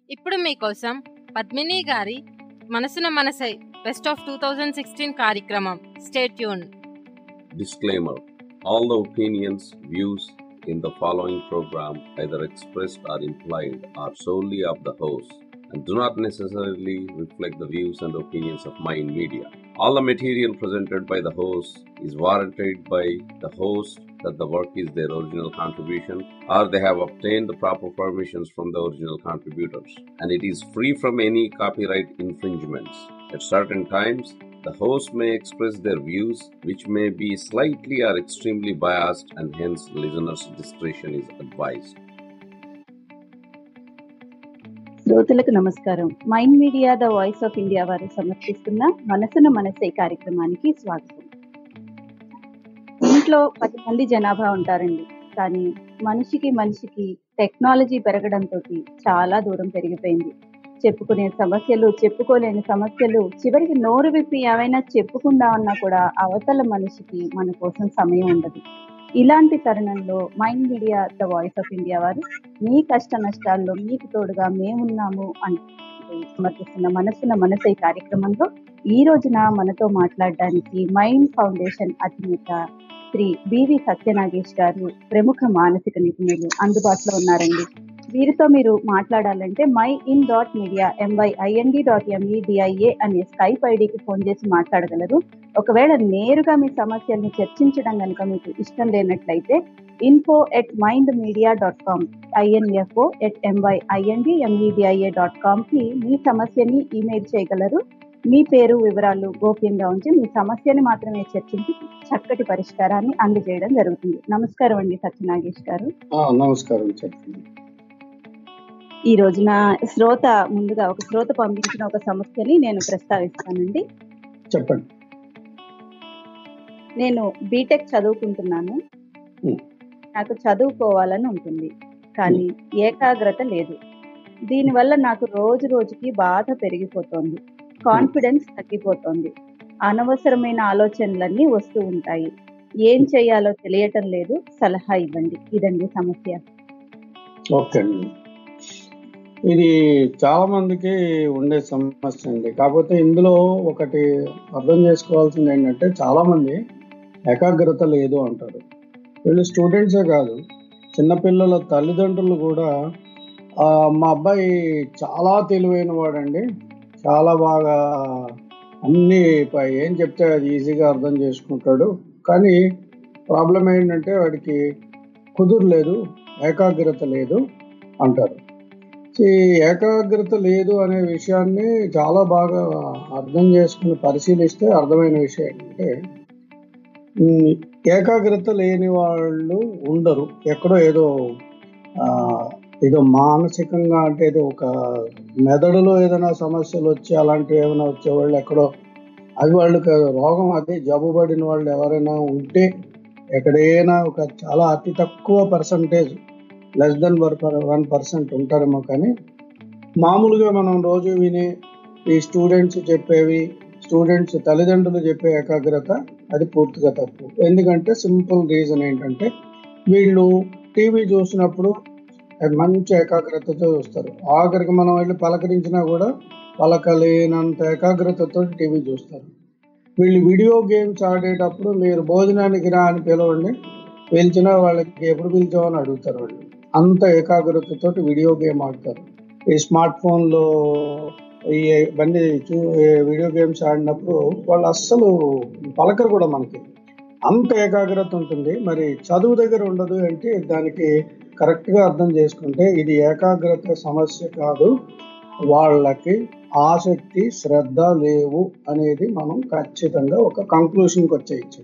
ఇప్పుడు మీకోసం పద్మిని గారి మనసున మనసై best of two thousand sixteen కార్యక్రమం స్టేట్ యూన్ Disclaimer All the opinions, views in the following program, either expressed or implied, are solely of the host and do not necessarily reflect the views and opinions of Mind Media. All the material presented by the host is warranted by the host that the work is their original contribution or they have obtained the proper permissions from the original contributors and it is free from any copyright infringements. At certain times, the host may express their views, which may be slightly or extremely biased, and hence listeners' discretion is advised. శ్రోతలకు నమస్కారం Mind Media the voice of India వారు సమర్పిస్తున్న మనసున మనసే కార్యక్రమానికి స్వాగతం ఇంట్లో పది మంది జనాభా ఉంటారండి కానీ మనిషికి మనిషికి టెక్నాలజీ పెరగడంతో చాలా దూరం పెరిగిపోయింది చెప్పుకునే సమస్యలు చెప్పుకోలేని సమస్యలు చివరికి నోరు విప్పి ఏమైనా చెప్పుకుందామన్నా కూడా అవతల మనిషికి మన కోసం సమయం ఉండదు ఇలాంటి తరుణంలో Mind Media the voice of India వారు మీ కష్ట నష్టాల్లో మీకు తోడుగా మేమున్నాము అంటూ సమర్పిస్తున్న మనసున మనసై కార్యక్రమంలో ఈ రోజున మనతో మాట్లాడడానికి మైండ్ ఫౌండేషన్ అధినేత శ్రీ బివి సత్యనాగేష్ గారు ప్రముఖ మానసిక నిపుణులు అందుబాటులో ఉన్నారండి వీరితో మీరు మాట్లాడాలంటే my in dot media M Y I N D dot M E D I A అనే స్కైప్ ఐడికి ఫోన్ చేసి మాట్లాడగలరు ఒకవేళ నేరుగా మీ సమస్యల్ని చర్చించడం కనుక మీకు ఇష్టం లేనట్లయితే info at Mind Media dot com I N F O at M Y I N D M E D I A dot కామ్కి మీ సమస్యని ఈమెయిల్ చేయగలరు మీ పేరు వివరాలు గోప్యంగా ఉంచి మీ సమస్యని మాత్రమే చర్చించి చక్కటి పరిష్కారాన్ని అందజేయడం జరుగుతుంది నమస్కారం అండి సత్యనాగేష్ గారు ఆ, నమస్కారం చెప్పండి ఈ రోజున శ్రోత ముందుగా ఒక శ్రోత పంపించిన ఒక సమస్యని నేను ప్రస్తావిస్తానండి చెప్పండి నేను బీటెక్ చదువుకుంటున్నాను Hmm. నాకు చదువుకోవాలని ఉంటుంది కానీ ఏకాగ్రత లేదు దీనివల్ల నాకు రోజు రోజుకి బాధ పెరిగిపోతోంది కాన్ఫిడెన్స్ తగ్గిపోతోంది అనవసరమైన ఆలోచనలన్నీ వస్తూ ఉంటాయి ఏం చేయాలో తెలియటం లేదు సలహా ఇవ్వండి ఇదండి సమస్య ఓకే అండి ఇది చాలా మందికి ఉండే సమస్య అండి కాకపోతే ఇందులో ఒకటి అర్థం చేసుకోవాల్సింది ఏంటంటే చాలా మంది ఏకాగ్రత లేదు అంటారు వీళ్ళు స్టూడెంట్సే కాదు చిన్నపిల్లల తల్లిదండ్రులు కూడా "ఆ, మా అబ్బాయి చాలా తెలివైన వాడండి చాలా బాగా అన్ని ప- ఏం చెప్తే అది ఈజీగా అర్థం చేసుకుంటాడు కానీ ప్రాబ్లం ఏంటంటే వాడికి కుదురులేదు ఏకాగ్రత లేదు అంటారు ఈ ఏకాగ్రత లేదు అనే విషయాన్ని చాలా బాగా అర్థం చేసుకుని పరిశీలిస్తే అర్థమైన విషయం ఏంటంటే ఉమ్, ఏకాగ్రత లేని వాళ్ళు ఉండరు ఎక్కడో ఏదో ఆ, ఏదో మానసికంగా అంటే ఏదో ఒక మెదడులో ఏదైనా సమస్యలు వచ్చి అలాంటివి ఏమైనా వచ్చేవాళ్ళు ఎక్కడో అది వాళ్ళకి రోగం అది జబ్బుపడిన వాళ్ళు ఎవరైనా ఉంటే ఎక్కడైనా ఒక చాలా అతి తక్కువ percentage less than one percent ఉంటారేమో కానీ మామూలుగా మనం రోజు వినే ఈ స్టూడెంట్స్ చెప్పేవి స్టూడెంట్స్ తల్లిదండ్రులు చెప్పే ఏకాగ్రత అది పూర్తిగా తప్పు ఎందుకంటే సింపుల్ రీజన్ ఏంటంటే వీళ్ళు టీవీ చూసినప్పుడు అది మంచి ఏకాగ్రతతో చూస్తారు ఆఖరికి మనం వెళ్ళి పలకరించినా కూడా పలకలేనంత ఏకాగ్రతతో టీవీ చూస్తారు వీళ్ళు వీడియో గేమ్స్ ఆడేటప్పుడు మీరు భోజనానికి రా అని పిలవండి పిలిచినా వాళ్ళకి ఎప్పుడు పిలిచామని అడుగుతారు వాళ్ళు అంత ఏకాగ్రతతో వీడియో గేమ్ ఆడతారు ఈ స్మార్ట్ ఫోన్లో ఈ ఇవన్నీ చూ ఈ వీడియో గేమ్స్ ఆడినప్పుడు వాళ్ళు అస్సలు పలకరు కూడా మనకి అంత ఏకాగ్రత ఉంటుంది మరి చదువు దగ్గర ఉండదు అంటే దానికి కరెక్ట్గా అర్థం చేసుకుంటే ఇది ఏకాగ్రత సమస్య కాదు వాళ్ళకి ఆసక్తి శ్రద్ధ లేవు అనేది మనం ఖచ్చితంగా ఒక కంక్లూషన్కి వచ్చేయచ్చు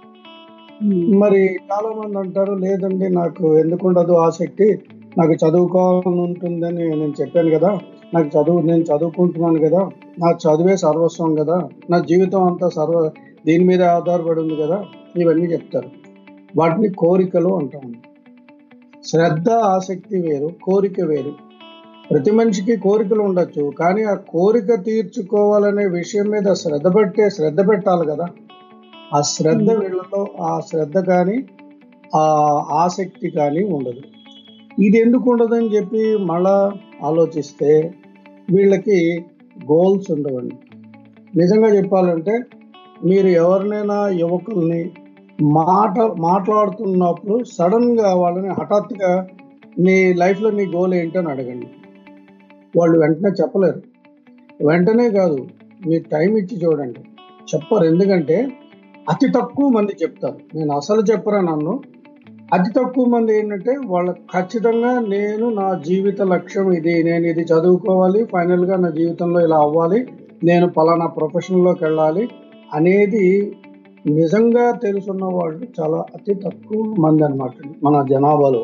మరి చాలా మంది అంటారు లేదండి నాకు ఎందుకు ఉండదు ఆసక్తి నాకు చదువుకోవాలని ఉంటుందని నేను చెప్పాను కదా నాకు చదువు నేను చదువుకుంటున్నాను కదా నా చదువే సర్వస్వం కదా నా జీవితం అంతా సర్వ దీని మీద ఆధారపడి ఉంది కదా ఇవన్నీ చెప్తారు వాటిని కోరికలు అంటాము శ్రద్ధ ఆసక్తి వేరు కోరిక వేరు ప్రతి మనిషికి కోరికలు ఉండొచ్చు కానీ ఆ కోరిక తీర్చుకోవాలనే విషయం మీద శ్రద్ధ పెట్టే శ్రద్ధ పెట్టాలి కదా ఆ శ్రద్ధ వీళ్ళలో ఆ శ్రద్ధ కానీ ఆ ఆసక్తి కానీ ఉండదు ఇది ఎందుకు ఉండదని చెప్పి మళ్ళా ఆలోచిస్తే వీళ్ళకి గోల్స్ ఉండవండి నిజంగా చెప్పాలంటే మీరు ఎవరినైనా యువకుల్ని మాట మాట్లాడుతున్నప్పుడు సడన్గా వాళ్ళని హఠాత్తుగా నీ లైఫ్లో నీ గోల్ ఏంటని అడగండి వాళ్ళు వెంటనే చెప్పలేరు వెంటనే కాదు మీరు టైం ఇచ్చి చూడండి చెప్పరు ఎందుకంటే అతి తక్కువ మంది చెప్తారు నేను అసలు చెప్పరా నన్ను అతి తక్కువ మంది ఏంటంటే వాళ్ళకి ఖచ్చితంగా నేను నా జీవిత లక్ష్యం ఇది నేను ఇది చదువుకోవాలి ఫైనల్గా నా జీవితంలో ఇలా అవ్వాలి నేను పలానా ప్రొఫెషన్లోకి వెళ్ళాలి అనేది నిజంగా తెలుసున్న వాళ్ళు చాలా అతి తక్కువ మంది అనమాట మన జనాభాలో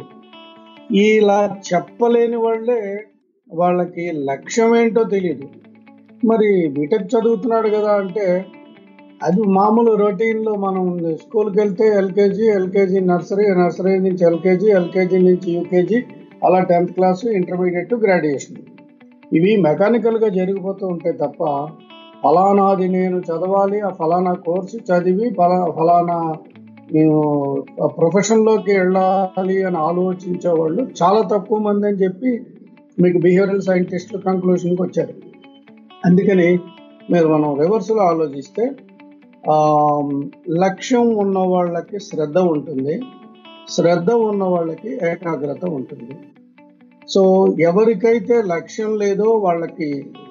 ఇలా చెప్పలేని వాళ్ళే వాళ్ళకి లక్ష్యం ఏంటో తెలియదు మరి బీటెక్ చదువుతున్నాడు కదా అంటే అది మామూలు రొటీన్లో మనం స్కూల్కి వెళ్తే ఎల్కేజీ ఎల్కేజీ నర్సరీ నర్సరీ నుంచి ఎల్కేజీ ఎల్కేజీ నుంచి యూకేజీ అలా టెన్త్ క్లాస్ ఇంటర్మీడియట్ గ్రాడ్యుయేషన్ ఇవి మెకానికల్గా జరిగిపోతూ ఉంటాయి తప్ప ఫలానాది నేను చదవాలి ఆ ఫలానా కోర్సు చదివి ఫలా ఫలానా నేను ప్రొఫెషన్లోకి వెళ్ళాలి అని ఆలోచించే వాళ్ళు చాలా తక్కువ మంది అని చెప్పి మీకు బిహేవియరల్ సైంటిస్టులు కంక్లూషన్కి వచ్చారు అందుకని మీరు మనం రివర్స్లో ఆలోచిస్తే ఆ, లక్ష్యం ఉన్న వాళ్ళకి శ్రద్ధ ఉంటుంది శ్రద్ధ ఉన్న వాళ్ళకి ఏకాగ్రత ఉంటుంది సో ఎవరికైతే లక్ష్యం లేదో వాళ్ళకి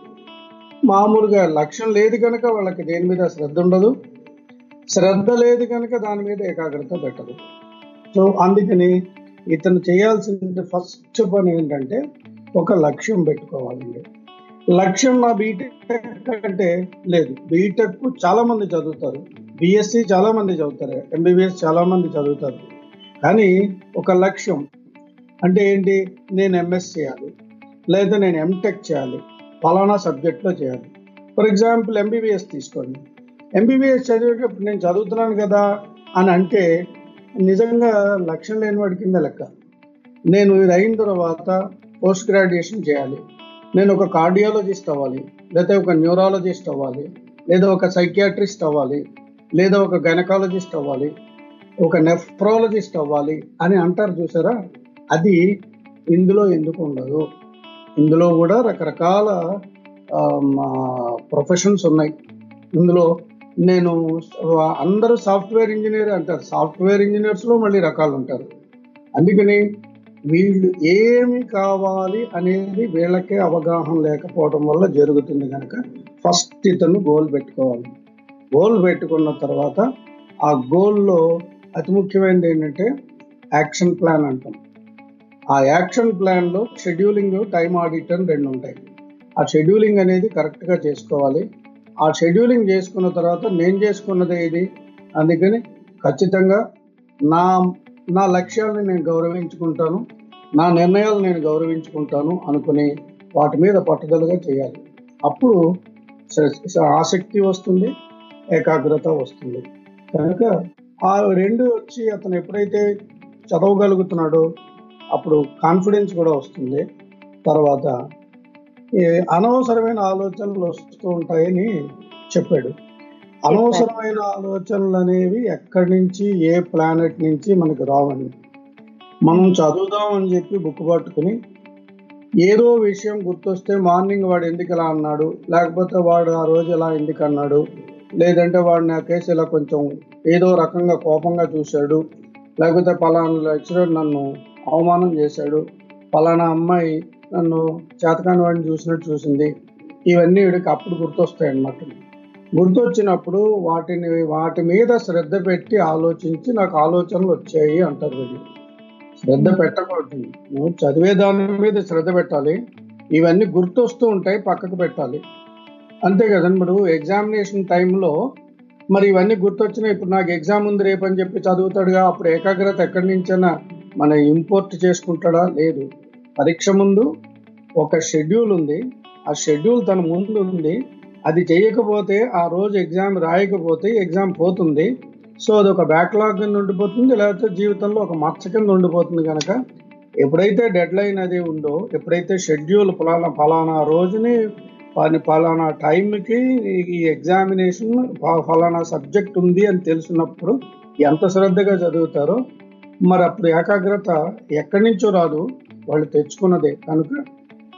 మామూలుగా లక్ష్యం లేదు కనుక వాళ్ళకి దేని మీద శ్రద్ధ ఉండదు శ్రద్ధ లేదు కనుక దాని మీద ఏకాగ్రత పెట్టదు సో అందుకని ఇతను చేయాల్సింది ఫస్ట్ పని ఏంటంటే ఒక లక్ష్యం పెట్టుకోవాలండి లక్ష్యం నా బీటెక్ అంటే లేదు బీటెక్ చాలా మంది చదువుతారు బిఎస్సి చాలా మంది చదువుతారు ఎంబీబీఎస్ చాలా మంది చదువుతారు కానీ ఒక లక్ష్యం అంటే ఏంటి నేను ఎంఎస్ చేయాలి లేదా నేను ఎంటెక్ చేయాలి ఫలానా సబ్జెక్ట్లో చేయాలి ఫర్ ఎగ్జాంపుల్ ఎంబీబీఎస్ తీసుకోండి ఎంబీబీఎస్ చదివేటప్పుడు నేను చదువుతున్నాను కదా అని అంటే నిజంగా లక్ష్యం లేని వాడి కింద లెక్క నేను ఇది అయిన తర్వాత పోస్ట్ గ్రాడ్యుయేషన్ చేయాలి నేను ఒక కార్డియాలజిస్ట్ అవ్వాలి లేదా ఒక న్యూరాలజిస్ట్ అవ్వాలి లేదా ఒక సైకియాట్రిస్ట్ అవ్వాలి లేదా ఒక గైనకాలజిస్ట్ అవ్వాలి ఒక నెఫ్రాలజిస్ట్ అవ్వాలి అని అంటారు చూసారా అది ఇందులో ఎందుకు ఉండదు ఇందులో కూడా రకరకాల ప్రొఫెషన్స్ ఉన్నాయి ఇందులో నేను అందరూ సాఫ్ట్వేర్ ఇంజనీర్ అంటారు సాఫ్ట్వేర్ ఇంజనీర్స్లో మళ్ళీ రకాలు ఉంటారు అందుకని వీళ్ళు ఏమి కావాలి అనేది వీళ్ళకే అవగాహన లేకపోవడం వల్ల జరుగుతుంది కనుక ఫస్ట్ ఇతను గోల్ పెట్టుకోవాలి గోల్ పెట్టుకున్న తర్వాత ఆ గోల్లో అతి ముఖ్యమైనది ఏంటంటే యాక్షన్ ప్లాన్ అంటాం ఆ యాక్షన్ ప్లాన్లో షెడ్యూలింగ్ టైం ఆడిట్ అని రెండు ఉంటాయి ఆ షెడ్యూలింగ్ అనేది కరెక్ట్గా చేసుకోవాలి ఆ షెడ్యూలింగ్ చేసుకున్న తర్వాత నేను చేసుకున్నది ఏది అందుకని ఖచ్చితంగా నా నా లక్ష్యాలను నేను గౌరవించుకుంటాను నా నిర్ణయాలు నేను గౌరవించుకుంటాను అనుకుని వాటి మీద పట్టుదలగా చేయాలి అప్పుడు స- స- ఆసక్తి వస్తుంది ఏకాగ్రత వస్తుంది కనుక ఆ రెండు వచ్చి అతను ఎప్పుడైతే చదవగలుగుతున్నాడో అప్పుడు కాన్ఫిడెన్స్ కూడా వస్తుంది తర్వాత ఈ అనవసరమైన ఆలోచనలు వస్తూ ఉంటాయని చెప్పాడు అనవసరమైన ఆలోచనలు అనేవి ఎక్కడి నుంచి ఏ ప్లానెట్ నుంచి మనకు రావండి మనం చదువుదాం అని చెప్పి బుక్ పట్టుకుని ఏదో విషయం గుర్తొస్తే మార్నింగ్ వాడు ఎందుకు ఇలా అన్నాడు లేకపోతే వాడు ఆ రోజు ఇలా ఎందుకు అన్నాడు లేదంటే వాడు నా కేసు ఇలా కొంచెం ఏదో రకంగా కోపంగా చూశాడు లేకపోతే పలానా లెక్చరర్ నన్ను అవమానం చేశాడు పలానా అమ్మాయి నన్ను చేతకాని వాడిని చూసినట్టు చూసింది ఇవన్నీ వీడికి అప్పుడు గుర్తొస్తాయి అన్నమాట గుర్తొచ్చినప్పుడు వాటిని వాటి మీద శ్రద్ధ పెట్టి ఆలోచించి నాకు ఆలోచనలు వచ్చాయి అంటారు వీళ్ళు శ్రద్ధ పెట్టకూడదు నువ్వు చదివే దాని మీద శ్రద్ధ పెట్టాలి ఇవన్నీ గుర్తొస్తూ ఉంటాయి పక్కకు పెట్టాలి అంతే కదండి ఇప్పుడు ఎగ్జామినేషన్ టైంలో మరి ఇవన్నీ గుర్తొచ్చినాయి ఇప్పుడు నాకు ఎగ్జామ్ ఉంది రేపు అని చెప్పి చదువుతాడుగా అప్పుడు ఏకాగ్రత ఎక్కడి నుంచైనా మన ఇంపోర్ట్ చేసుకుంటాడా లేదు పరీక్ష ముందు ఒక షెడ్యూల్ ఉంది ఆ షెడ్యూల్ తన ముందు ఉంది అది చేయకపోతే ఆ రోజు ఎగ్జామ్ రాయకపోతే ఎగ్జామ్ పోతుంది సో అది ఒక బ్యాక్లాగ్ కింద ఉండిపోతుంది లేకపోతే జీవితంలో ఒక మచ్చ కింద ఉండిపోతుంది కనుక ఎప్పుడైతే డెడ్ లైన్ అది ఉందో ఎప్పుడైతే షెడ్యూల్ ఫలానా ఫలానా రోజుని పని ఫలానా టైంకి ఈ ఎగ్జామినేషన్ ఫలానా సబ్జెక్ట్ ఉంది అని తెలిసినప్పుడు ఎంత శ్రద్ధగా చదువుతారో మరి అప్పుడు ఏకాగ్రత ఎక్కడి నుంచో రాదు వాళ్ళు తెచ్చుకున్నదే కనుక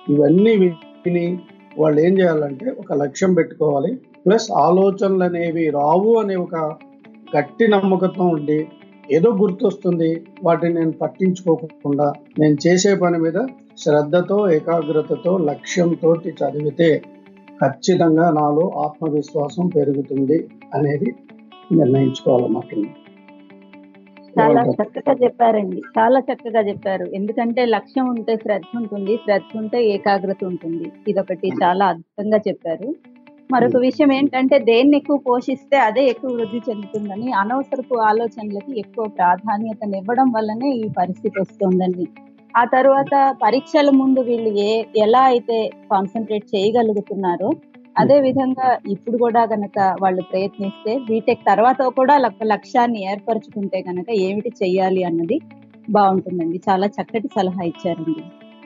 ఇవన్నీ విని వాళ్ళు ఏం చేయాలంటే ఒక లక్ష్యం పెట్టుకోవాలి ప్లస్ ఆలోచనలు అనేవి రావు అనే ఒక గట్టి నమ్మకంతో ఉండి ఏదో గుర్తొస్తుంది వాటిని నేను పట్టించుకోకుండా నేను చేసే పని మీద శ్రద్ధతో ఏకాగ్రతతో లక్ష్యంతో చదివితే ఖచ్చితంగా నాలో ఆత్మవిశ్వాసం పెరుగుతుంది అనేది నిర్ణయించుకోవాలన్నమాట చాలా చక్కగా చెప్పారండి చాలా చక్కగా చెప్పారు ఎందుకంటే లక్ష్యం ఉంటే శ్రద్ధ ఉంటుంది శ్రద్ధ ఉంటే ఏకాగ్రత ఉంటుంది ఇదొకటి చాలా అద్భుతంగా చెప్పారు మరొక విషయం ఏంటంటే దేన్ని ఎక్కువ పోషిస్తే అదే ఎక్కువ వృద్ధి చెందుతుందని అనవసరపు ఆలోచనలకి ఎక్కువ ప్రాధాన్యతనివ్వడం వల్లనే ఈ పరిస్థితి వస్తుందండి ఆ తర్వాత పరీక్షల ముందు వీళ్ళు ఏ ఎలా అయితే కాన్సన్ట్రేట్ చేయగలుగుతున్నారో అదే విధంగా ఇప్పుడు కూడా గనక వాళ్ళు ప్రయత్నిస్తే బీటెక్ తర్వాత కూడా ఒక లక్ష్యాన్ని ఏర్పరచుకుంటే గనక ఏమిటి చెయ్యాలి అన్నది బాగుంటుందండి చాలా చక్కటి సలహా ఇచ్చారండి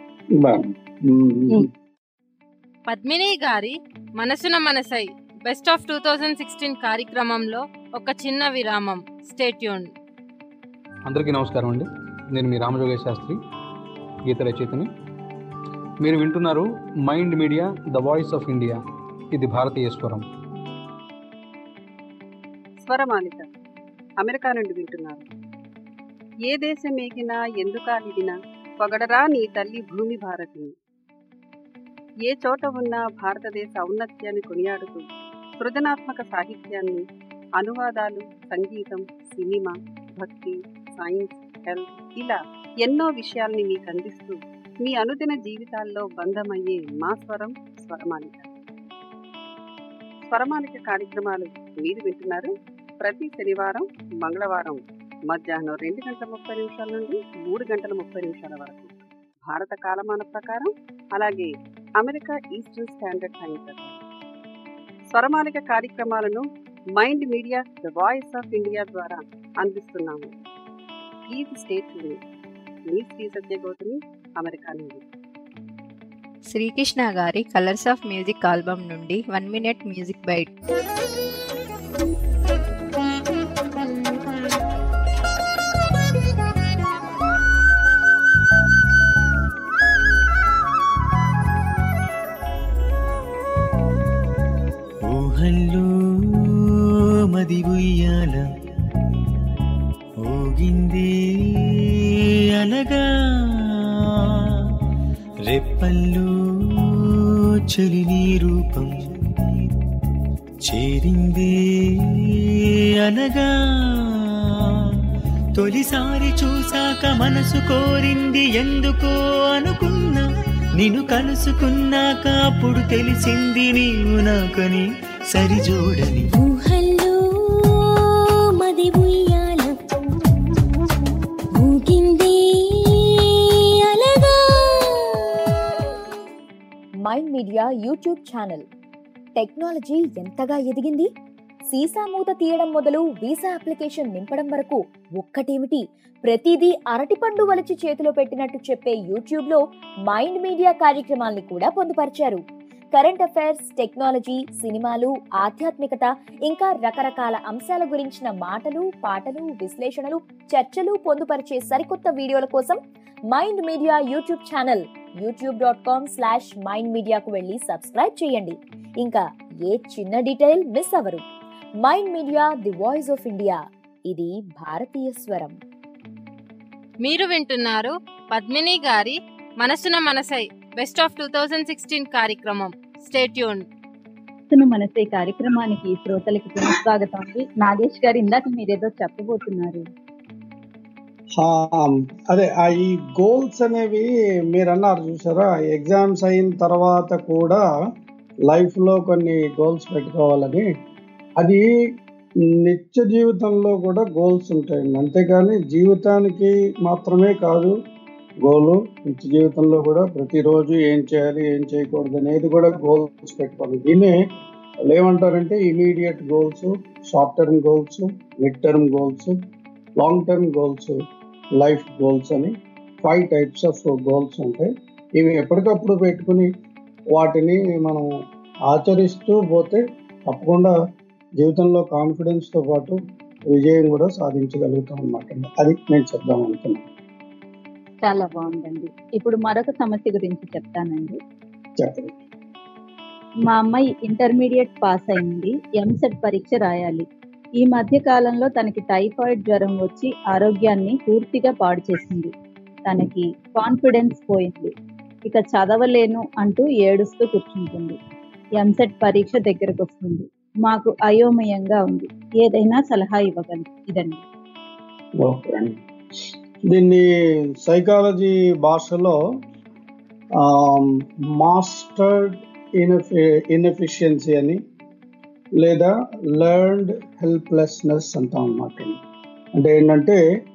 పద్మిని గారి మనసున మనసై best of two thousand sixteen కార్యక్రమంలో ఒక చిన్న విరామం స్టేట్యూన్ అందరికీ నమస్కారం అండి నేను మీ రామజోగేశ్ శాస్త్రి గీత రచయితని మీరు వింటున్నారు Mind Media the voice of India ఇది భారతీయ స్వరం స్వరమాలిక అమెరికా నుండి వింటున్నారు ఏ దేశం ఏగినా ఎందుకాలిదినా పొగడరా నీ తల్లి భూమి భారతిని ఏ చోట ఉన్నా భారతదేశ ఔన్నత్యాన్ని కొనియాడుతూ సృజనాత్మక సాహిత్యాన్ని అనువాదాలు సంగీతం సినిమా భక్తి సైన్స్ హెల్త్ ఇలా ఎన్నో విషయాల్ని మీకు అందిస్తూ మీ అనుదిన జీవితాల్లో బంధమయ్యే మా స్వరం స్వరమాలిక స్వరమాలిక కార్యక్రమాలు మీరు వింటున్నారు ప్రతి శనివారం మంగళవారం మధ్యాహ్నం రెండు గంటల ముప్పై నిమిషాల నుండి మూడు గంటల ముప్పై నిమిషాల వరకు భారత కాలమాన ప్రకారం అలాగే అమెరికా ఈస్టర్న్ స్టాండర్డ్ టైం ప్రకారం స్వరమాలిక కార్యక్రమాలను Mind Media the voice of India ద్వారా అందిస్తున్నాము ప్లీజ్ స్టేట్ మీ శ్రీ సత్యగౌతమి అమెరికా నుండి శ్రీకృష్ణ గారి కలర్స్ ఆఫ్ మ్యూజిక్ ఆల్బమ్ నుండి వన్ మినిట్ మ్యూజిక్ బైట్ ఊహల్లో మది ఉయ్యాల ఊగిందే అలగా రెప్పల్లో చలి నీ రూపం చేరిందే అనగా తొలిసారి చూశాక మనసు కోరింది ఎందుకో అనుకున్నా నిన్ను కలుసుకున్నాక అప్పుడు తెలిసింది నీవు నాకని సరిజోడని ఊహల్లో మది ఉయ్యాల ఊగిందే అలగా Mind Media YouTube channel technology ఎంతగా ఎదిగింది సీసా మూత తీయడం మొదలు వీసా అప్లికేషన్ నింపడం వరకు ఒక్కటేమిటి ప్రతిదీ అరటిపండు వలిచి చేతిలో పెట్టినట్టు చెప్పే యూట్యూబ్ లో మైండ్ మీడియా కార్యక్రమాల్ని కూడా పొందుపరిచారు కరెంట్ అఫైర్స్ టెక్నాలజీ సినిమాలు ఆధ్యాత్మికత ఇంకా రకరకాల అంశాల గురించిన మాటలు పాటలు విశ్లేషణలు చర్చలు పొందుపరిచే సరికొత్త వీడియోల కోసం Mind Media YouTube channel YouTube dot com slash Mind మీడియాకు వెళ్ళి సబ్స్క్రైబ్ చేయండి ఇంకా ఏ చిన్న డీటెయిల్ మిస్ అవరు Mind Media the voice of India ఇది భారతీయ స్వరం మీరు వింటున్నారు పద్మిని గారి మనసున మనసై best of two thousand sixteen కార్యక్రమం స్టేట్యూన్ మనసును మనసే కార్యక్రమానికి శ్రోతలకి పునఃస్వాగతం అండి నాగేష్ గారు ఇందాక మీరేదో చెప్పబోతున్నారు ఆ, అదే ఆ ఈ గోల్స్ అనేవి మీరు అన్నారు చూసారా ఎగ్జామ్స్ అయిన తర్వాత కూడా లైఫ్ లో కొన్ని గోల్స్ పెట్టుకోవాలని అది నిత్య జీవితంలో కూడా గోల్స్ ఉంటాయండి అంతేకాని జీవితానికి మాత్రమే కాదు గోలు నిత్య జీవితంలో కూడా ప్రతిరోజు ఏం చేయాలి ఏం చేయకూడదు అనేది కూడా గోల్స్ పెట్టుకోవాలి దీన్నే వాళ్ళు ఏమంటారంటే immediate goals short term goals mid term goals long term goals life goals అని ఫైవ్ టైప్స్ ఆఫ్ గోల్స్ ఉంటాయి ఇవి ఎప్పటికప్పుడు పెట్టుకుని వాటిని మనం ఆచరిస్తూ పోతే తప్పకుండా జీవితంలో కాన్ఫిడెన్స్తో పాటు విజయం కూడా సాధించగలుగుతాం అన్నమాట అది నేను చెప్దాం అనుకున్నాను చాలా బాగుందండి ఇప్పుడు మరొక సమస్య గురించి చెప్తానండి చెప్పండి మా అమ్మాయి ఇంటర్మీడియట్ పాస్ అయింది ఎంసెట్ పరీక్ష రాయాలి ఈ మధ్య కాలంలో తనకి టైఫాయిడ్ జ్వరం వచ్చి ఆరోగ్యాన్ని పూర్తిగా పాడు చేసింది తనకి కాన్ఫిడెన్స్ పోయింది ఇక చదవలేను అంటూ ఏడుస్తూ కూర్చుంటుంది ఎంసెట్ పరీక్ష దగ్గరకు వస్తుంది మాకు అయోమయంగా ఉంది ఏదైనా సలహా ఇవ్వగలరు ఇదండి ఓకే అండి దీన్ని సైకాలజీ భాషలో మాస్టర్డ్ ఇన్ఎఫి ఇన్ఎఫిషియన్సీ అని లేదా లెర్న్డ్ హెల్ప్లెస్నెస్ అంటాం అన్నమాట అంటే ఏంటంటే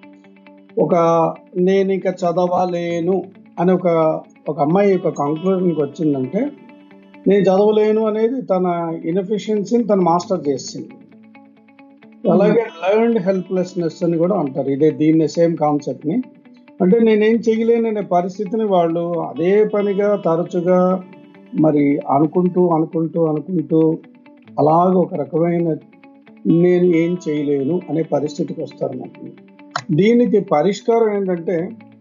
ఒక నేను ఇంకా చదవలేను అని ఒక ఒక అమ్మాయి యొక్క కంక్లూజన్కి వచ్చిందంటే నేను చదవలేను అనేది తన ఇన్ఎఫిషియన్సీని తను మాస్టర్ చేసింది అలాగే లెర్న్డ్ హెల్ప్లెస్నెస్ అని కూడా అంటారు ఇదే దీన్ని సేమ్ కాన్సెప్ట్ ని అంటే నేనేం చేయలేను అనే పరిస్థితిని వాళ్ళు అదే పనిగా తరచుగా మరి అనుకుంటూ అనుకుంటూ అనుకుంటూ అలాగ ఒక రకమైన నేను ఏం చేయలేను అనే పరిస్థితికి వస్తారు నాకు దీనికి పరిష్కారం ఏంటంటే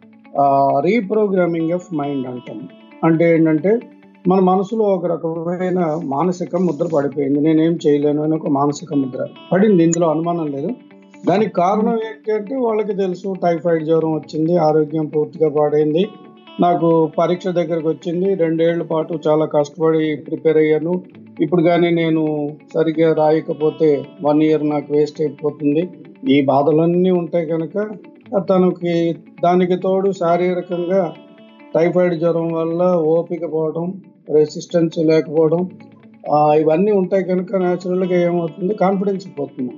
రీప్రోగ్రామింగ్ ఆఫ్ మైండ్ అంటాం అంటే ఏంటంటే మన మనసులో ఒక రకమైన మానసిక ముద్ర పడిపోయింది నేనేం చేయలేను అని ఒక మానసిక ముద్ర పడింది ఇందులో అనుమానం లేదు దానికి కారణం ఏంటంటే వాళ్ళకి తెలుసు టైఫాయిడ్ జ్వరం వచ్చింది ఆరోగ్యం పూర్తిగా పాడైంది నాకు పరీక్ష దగ్గరకు వచ్చింది రెండేళ్ల పాటు చాలా కష్టపడి ప్రిపేర్ అయ్యాను ఇప్పుడు కానీ నేను సరిగ్గా రాయకపోతే వన్ ఇయర్ నాకు వేస్ట్ అయిపోతుంది ఈ బాధలన్నీ ఉంటాయి కనుక తనకి దానికి తోడు శారీరకంగా టైఫాయిడ్ జ్వరం వల్ల ఓపిక పోవడం రెసిస్టెన్స్ లేకపోవడం ఆ, ఇవన్నీ ఉంటాయి కనుక న్యాచురల్గా ఏమవుతుంది కాన్ఫిడెన్స్ పోతుంది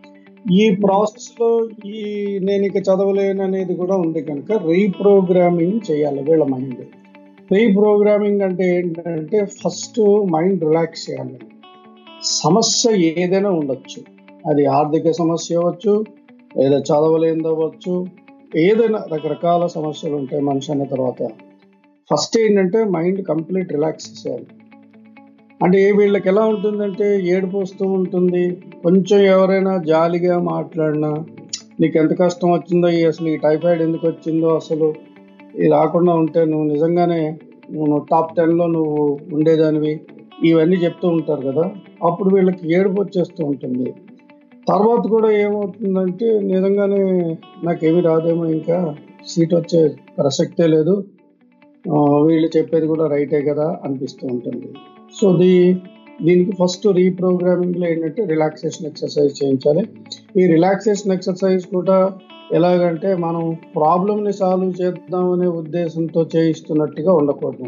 ఈ ప్రాసెస్ లో ఈ నేను ఇక చదవలేను అనేది కూడా ఉంది కనుక రీప్రోగ్రామింగ్ చేయాలి వీళ్ళ మైండ్ రీప్రోగ్రామింగ్ అంటే ఏంటంటే ఫస్ట్ మైండ్ రిలాక్స్ చేయాలి సమస్య ఏదైనా ఉండొచ్చు అది ఆర్థిక సమస్య అవ్వచ్చు లేదా చదవలేనిది అవ్వచ్చు ఏదైనా రకరకాల సమస్యలు ఉంటాయి మనిషి అన్న తర్వాత ఫస్ట్ ఏంటంటే మైండ్ కంప్లీట్ రిలాక్స్ చేయాలి అంటే వీళ్ళకి ఎలా ఉంటుందంటే ఏడుపు వస్తూ ఉంటుంది కొంచెం ఎవరైనా జాలిగా మాట్లాడినా నీకు ఎంత కష్టం వచ్చిందో ఈ అసలు ఈ టైఫాయిడ్ ఎందుకు వచ్చిందో అసలు ఇది రాకుండా ఉంటే నువ్వు నిజంగానే నువ్వు టాప్ టెన్లో నువ్వు ఉండేదానివి ఇవన్నీ చెప్తూ ఉంటారు కదా అప్పుడు వీళ్ళకి ఏడుపు వచ్చేస్తూ ఉంటుంది తర్వాత కూడా ఏమవుతుందంటే నిజంగానే నాకేమీ రాదేమో ఇంకా సీట్ వచ్చే ప్రసక్తే లేదు ఆ, వీళ్ళు చెప్పేది కూడా రైటే కదా అనిపిస్తూ ఉంటుంది సో దీ దీనికి ఫస్ట్ రీప్రోగ్రామింగ్ లో ఏంటంటే రిలాక్సేషన్ ఎక్సర్సైజ్ చేయించాలి ఈ రిలాక్సేషన్ ఎక్సర్సైజ్ కూడా ఎలాగంటే మనం ప్రాబ్లమ్ ని సాల్వ్ చేద్దాం అనే ఉద్దేశంతో చేయిస్తున్నట్టుగా ఉండకూడదు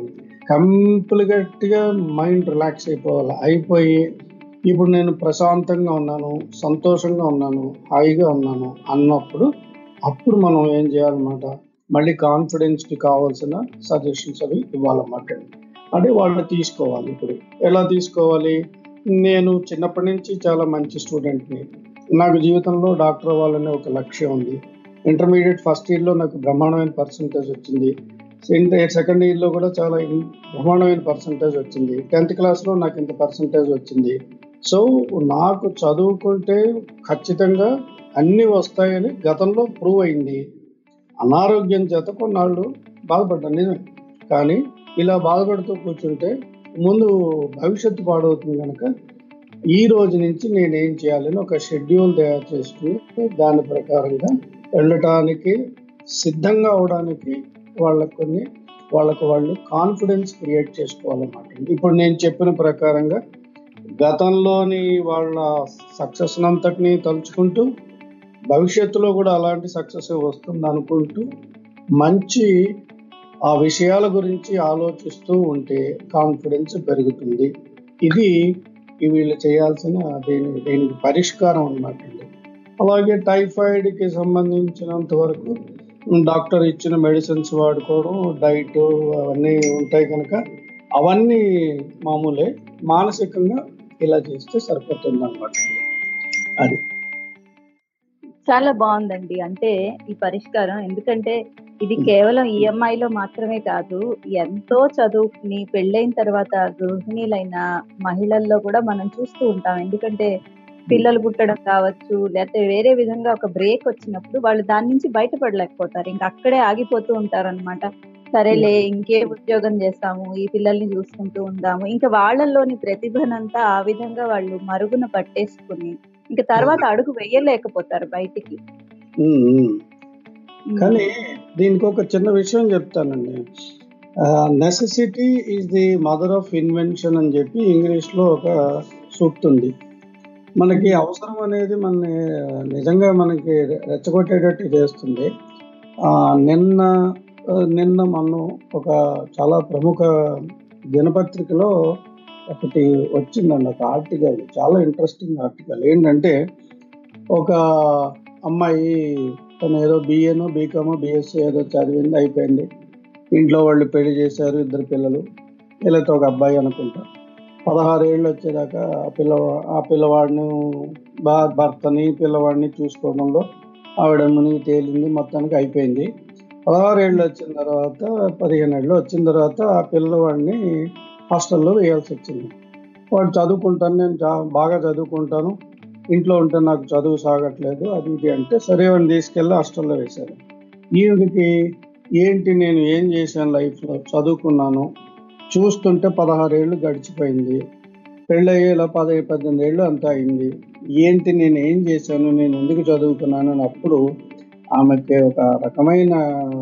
కంప్లీట్ గా మైండ్ రిలాక్స్ అయిపోవాలి అయిపోయి ఇప్పుడు నేను ప్రశాంతంగా ఉన్నాను సంతోషంగా ఉన్నాను హాయిగా ఉన్నాను అన్నప్పుడు అప్పుడు మనం ఏం చేయాలన్నమాట మళ్ళీ కాన్ఫిడెన్స్ కి కావాల్సిన సజెషన్స్ అవి ఇవ్వాలన్నమాట అంటే వాళ్ళు తీసుకోవాలి ఇప్పుడు ఎలా తీసుకోవాలి నేను చిన్నప్పటి నుంచి చాలా మంచి స్టూడెంట్ని నాకు జీవితంలో డాక్టర్ అవ్వాలనే ఒక లక్ష్యం ఉంది ఇంటర్మీడియట్ ఫస్ట్ ఇయర్లో నాకు బ్రహ్మాండమైన పర్సంటేజ్ వచ్చింది సెకండ్ ఇయర్లో కూడా చాలా ఇన్- బ్రహ్మాండమైన పర్సంటేజ్ వచ్చింది టెన్త్ క్లాస్లో నాకు ఇంత పర్సంటేజ్ వచ్చింది సో నాకు చదువుకుంటే ఖచ్చితంగా అన్నీ వస్తాయని గతంలో ప్రూవ్ అయింది అనారోగ్యం చేత కొన్నాళ్ళు బాధపడ్డాను నిజం కానీ ఇలా బాధపడుతూ కూర్చుంటే ముందు భవిష్యత్తు పాడవుతుంది కనుక ఈ రోజు నుంచి నేనేం చేయాలని ఒక షెడ్యూల్ తయారు చేసుకుని దాని ప్రకారంగా వెళ్ళటానికి సిద్ధంగా అవడానికి వాళ్ళకు కొన్ని వాళ్ళకు వాళ్ళు కాన్ఫిడెన్స్ క్రియేట్ చేసుకోవాలన్నమాట ఇప్పుడు నేను చెప్పిన ప్రకారంగా గతంలోని వాళ్ళ సక్సెస్ అంతటిని తలుచుకుంటూ భవిష్యత్తులో కూడా అలాంటి సక్సెస్ వస్తుంది అనుకుంటూ మంచి ఆ విషయాల గురించి ఆలోచిస్తూ ఉంటే కాన్ఫిడెన్స్ పెరుగుతుంది ఇది ఈ వీళ్ళు చేయాల్సిన దీని దీనికి పరిష్కారం అన్నమాట అండి అలాగే టైఫాయిడ్ కి సంబంధించినంత వరకు డాక్టర్ ఇచ్చిన మెడిసిన్స్ వాడుకోవడం డైట్ అవన్నీ ఉంటాయి కనుక అవన్నీ మామూలే మానసికంగా ఇలా చేస్తే సరిపోతుంది అనమాట అది చాలా బాగుందండి అంటే ఈ పరిష్కారం ఎందుకంటే ఇది కేవలం ఈఎంఐ లో మాత్రమే కాదు ఎంతో చదువుకుని పెళ్ళైన తర్వాత గృహిణీలైన మహిళల్లో కూడా మనం చూస్తూ ఉంటాం ఎందుకంటే పిల్లలు పుట్టడం కావచ్చు లేకపోతే వేరే విధంగా ఒక బ్రేక్ వచ్చినప్పుడు వాళ్ళు దాని నుంచి బయటపడలేకపోతారు ఇంకా అక్కడే ఆగిపోతూ ఉంటారు అనమాట సరేలే ఇంకే ఉద్యోగం చేస్తాము ఈ పిల్లల్ని చూసుకుంటూ ఉందాము ఇంకా వాళ్ళల్లోని ప్రతిభనంతా ఆ విధంగా వాళ్ళు మరుగున పట్టేసుకుని ఇంకా తర్వాత అడుగు వేయలేకపోతారు బయటికి ఉమ్, ఉమ్. కానీ దీనికి ఒక చిన్న విషయం చెప్తానండి necessity is the mother of invention అని చెప్పి ఇంగ్లీష్ లో ఒక సూక్తి ఉంది మనకి అవసరం అనేది మన నిజంగా మనకి రెచ్చగొట్టేటట్టు చేస్తుంది ఆ, నిన్న ఆ, నిన్న మనం ఒక చాలా ప్రముఖ దినపత్రికలో ఒకటి వచ్చిందండి ఒక ఆర్టికల్ చాలా ఇంట్రెస్టింగ్ ఆర్టికల్ ఏంటంటే ఒక అమ్మాయి తను ఏదో బిఏనో బీకామో బిఎస్సీ ఏదో చదివింది అయిపోయింది ఇంట్లో వాళ్ళు పెళ్లి చేశారు ఇద్దరు పిల్లలు వీళ్ళతో ఒక అబ్బాయి అనుకుంటా పదహారు ఏళ్ళు వచ్చేదాకా ఆ పిల్ల ఆ పిల్లవాడిని బా భర్తని పిల్లవాడిని చూసుకోవడంలో ఆవిడ మునిగి తేలింది మొత్తానికి అయిపోయింది పదహారు ఏళ్ళు వచ్చిన తర్వాత పదిహేను ఏళ్ళు వచ్చిన తర్వాత ఆ పిల్లవాడిని హాస్టల్లో వేయాల్సి వచ్చింది వాడు చదువుకుంటాను నేను చా- బాగా చదువుకుంటాను ఇంట్లో ఉంటే నాకు చదువు సాగట్లేదు అది ఇది అంటే సరే వాడిని తీసుకెళ్ళి హాస్టల్లో వేశారు ఈవిడికి ఏంటి నేను ఏం చేశాను లైఫ్లో చదువుకున్నాను చూస్తుంటే పదహారేళ్ళు గడిచిపోయింది పెళ్ళయ్యేలా పది పద్దెనిమిది ఏళ్ళు అంతా అయింది ఏంటి నేను ఏం చేశాను నేను ఎందుకు చదువుకున్నాను అని అప్పుడు ఆమెకి ఒక రకమైన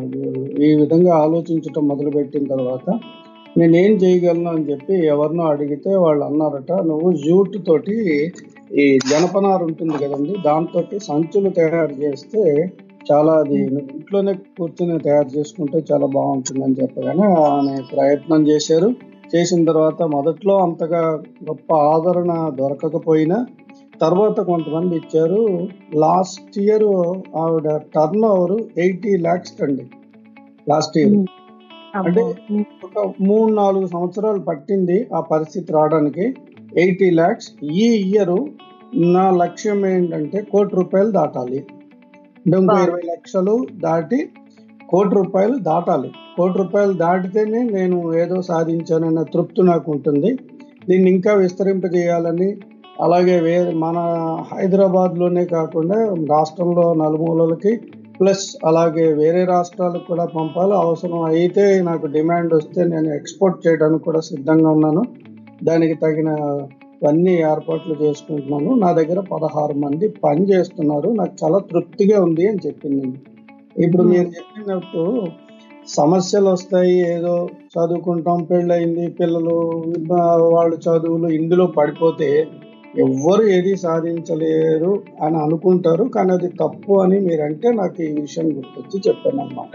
ఈ విధంగా ఆలోచించటం మొదలుపెట్టిన తర్వాత నేనేం చేయగలను అని చెప్పి ఎవరినో అడిగితే వాళ్ళు అన్నారట నువ్వు జూట్ తోటి ఈ జనపనార ఉంటుంది కదండి దాంతో సంచులు తయారు చేస్తే చాలా అది నువ్వు ఇంట్లోనే కూర్చొని తయారు చేసుకుంటే చాలా బాగుంటుందని చెప్పగానే ఆమె ప్రయత్నం చేశారు చేసిన తర్వాత మొదట్లో అంతగా గొప్ప ఆదరణ దొరకకపోయినా తర్వాత కొంతమంది ఇచ్చారు లాస్ట్ ఇయర్ ఆవిడ టర్న్ ఓవర్ ఎయిటీ ల్యాక్స్ అండి లాస్ట్ ఇయర్ అంటే ఒక మూడు నాలుగు సంవత్సరాలు పట్టింది ఆ పరిస్థితి రావడానికి ఎయిటీ ల్యాక్స్ ఈ ఇయర్ నా లక్ష్యం ఏంటంటే కోటి రూపాయలు దాటాలి అంటే ఇంకో ఇరవై లక్షలు దాటి కోటి రూపాయలు దాటాలి కోటి రూపాయలు దాటితేనే నేను ఏదో సాధించానన్న తృప్తి నాకు ఉంటుంది దీన్ని ఇంకా విస్తరింపజేయాలని అలాగే వేరే మన హైదరాబాద్లోనే కాకుండా రాష్ట్రంలో నలుమూలలకి ప్లస్ అలాగే వేరే రాష్ట్రాలకు కూడా పంపాలి అవసరం అయితే నాకు డిమాండ్ వస్తే నేను ఎక్స్పోర్ట్ చేయడానికి కూడా సిద్ధంగా ఉన్నాను దానికి తగిన అన్ని ఏర్పాట్లు చేసుకుంటున్నాను నా దగ్గర పదహారు మంది పని చేస్తున్నారు నాకు చాలా తృప్తిగా ఉంది అని చెప్పింది ఇప్పుడు మీరు చెప్పినట్టు సమస్యలు వస్తాయి ఏదో చదువుకుంటాం పెళ్ళయింది పిల్లలు ఆ, వాళ్ళ చదువులు ఇందులో పడిపోతే ఎవ్వరు ఏది సాధించలేరు అని అనుకుంటారు కానీ అది తప్పు అని మీరంటే నాకు ఈ విషయం గుర్తొచ్చి చెప్పాను అనమాట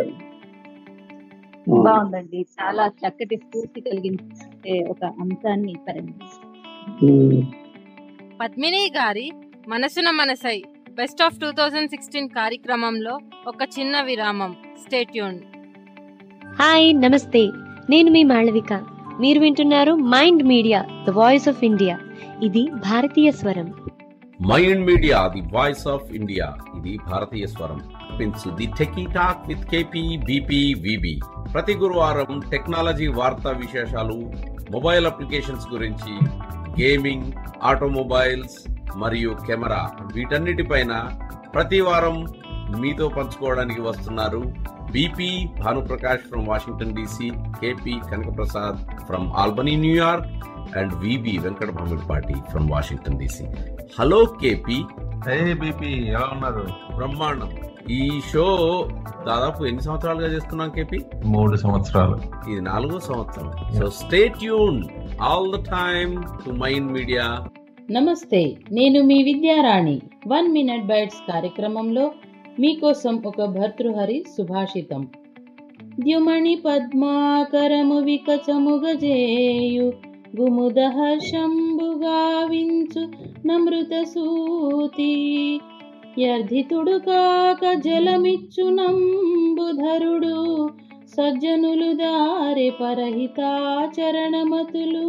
బాగుందండి చాలా చక్కటి స్ఫూర్తి కలిగించే ఒక అంశాన్ని పరిగణించారు పద్మిని గారి మనసున మనసై best of two thousand sixteen కార్యక్రమంలో ఒక చిన్న విరామం స్టేట్యూన్ హాయ్ నమస్తే నేను మీ మాళవిక మీరు వింటున్నారు Mind Media the voice of India ఇది భారతీయ స్వరం Mind Media the voice of India ఇది భారతీయ స్వరం pins the techie talk with K P B P V B ప్రతి గురువారం టెక్నాలజీ వార్తా విశేషాలు మొబైల్ అప్లికేషన్స్ గురించి గేమింగ్ ఆటోమొబైల్స్ మరియు కెమెరా వీటన్నిటిపైన ప్రతి వారం మీతో పంచుకోవడానికి వస్తున్నారు B P Bhanuprakash from Washington D C K P Kanakaprasad from Albany New York and V B Venkata Bhamidipati from Washington D C hello K P hey B P ఎలా ఉన్నారు బ్రహ్మాండం ఈ షో దాదాపు ఎన్ని సంవత్సరాలుగా చేస్తున్నాం కేపీ మూడు సంవత్సరాలు ఇది నాలుగో సంవత్సరం so stay tune all the time to Mind Media నమస్తే నేను మీ విద్యారాణి వన్ మినిట్ బైట్స్ కార్యక్రమంలో మీకోసం ఒక భర్తృహరి సుభాషితం ద్యుమణి పద్మాకరము వికచముగజేయు గుముదహ శంభుగావించు నమృత సూతి యర్ధితుడు కాక జలమిచ్చు నంబుధరుడు సజ్జనులు దారి పరహితాచరణమతులు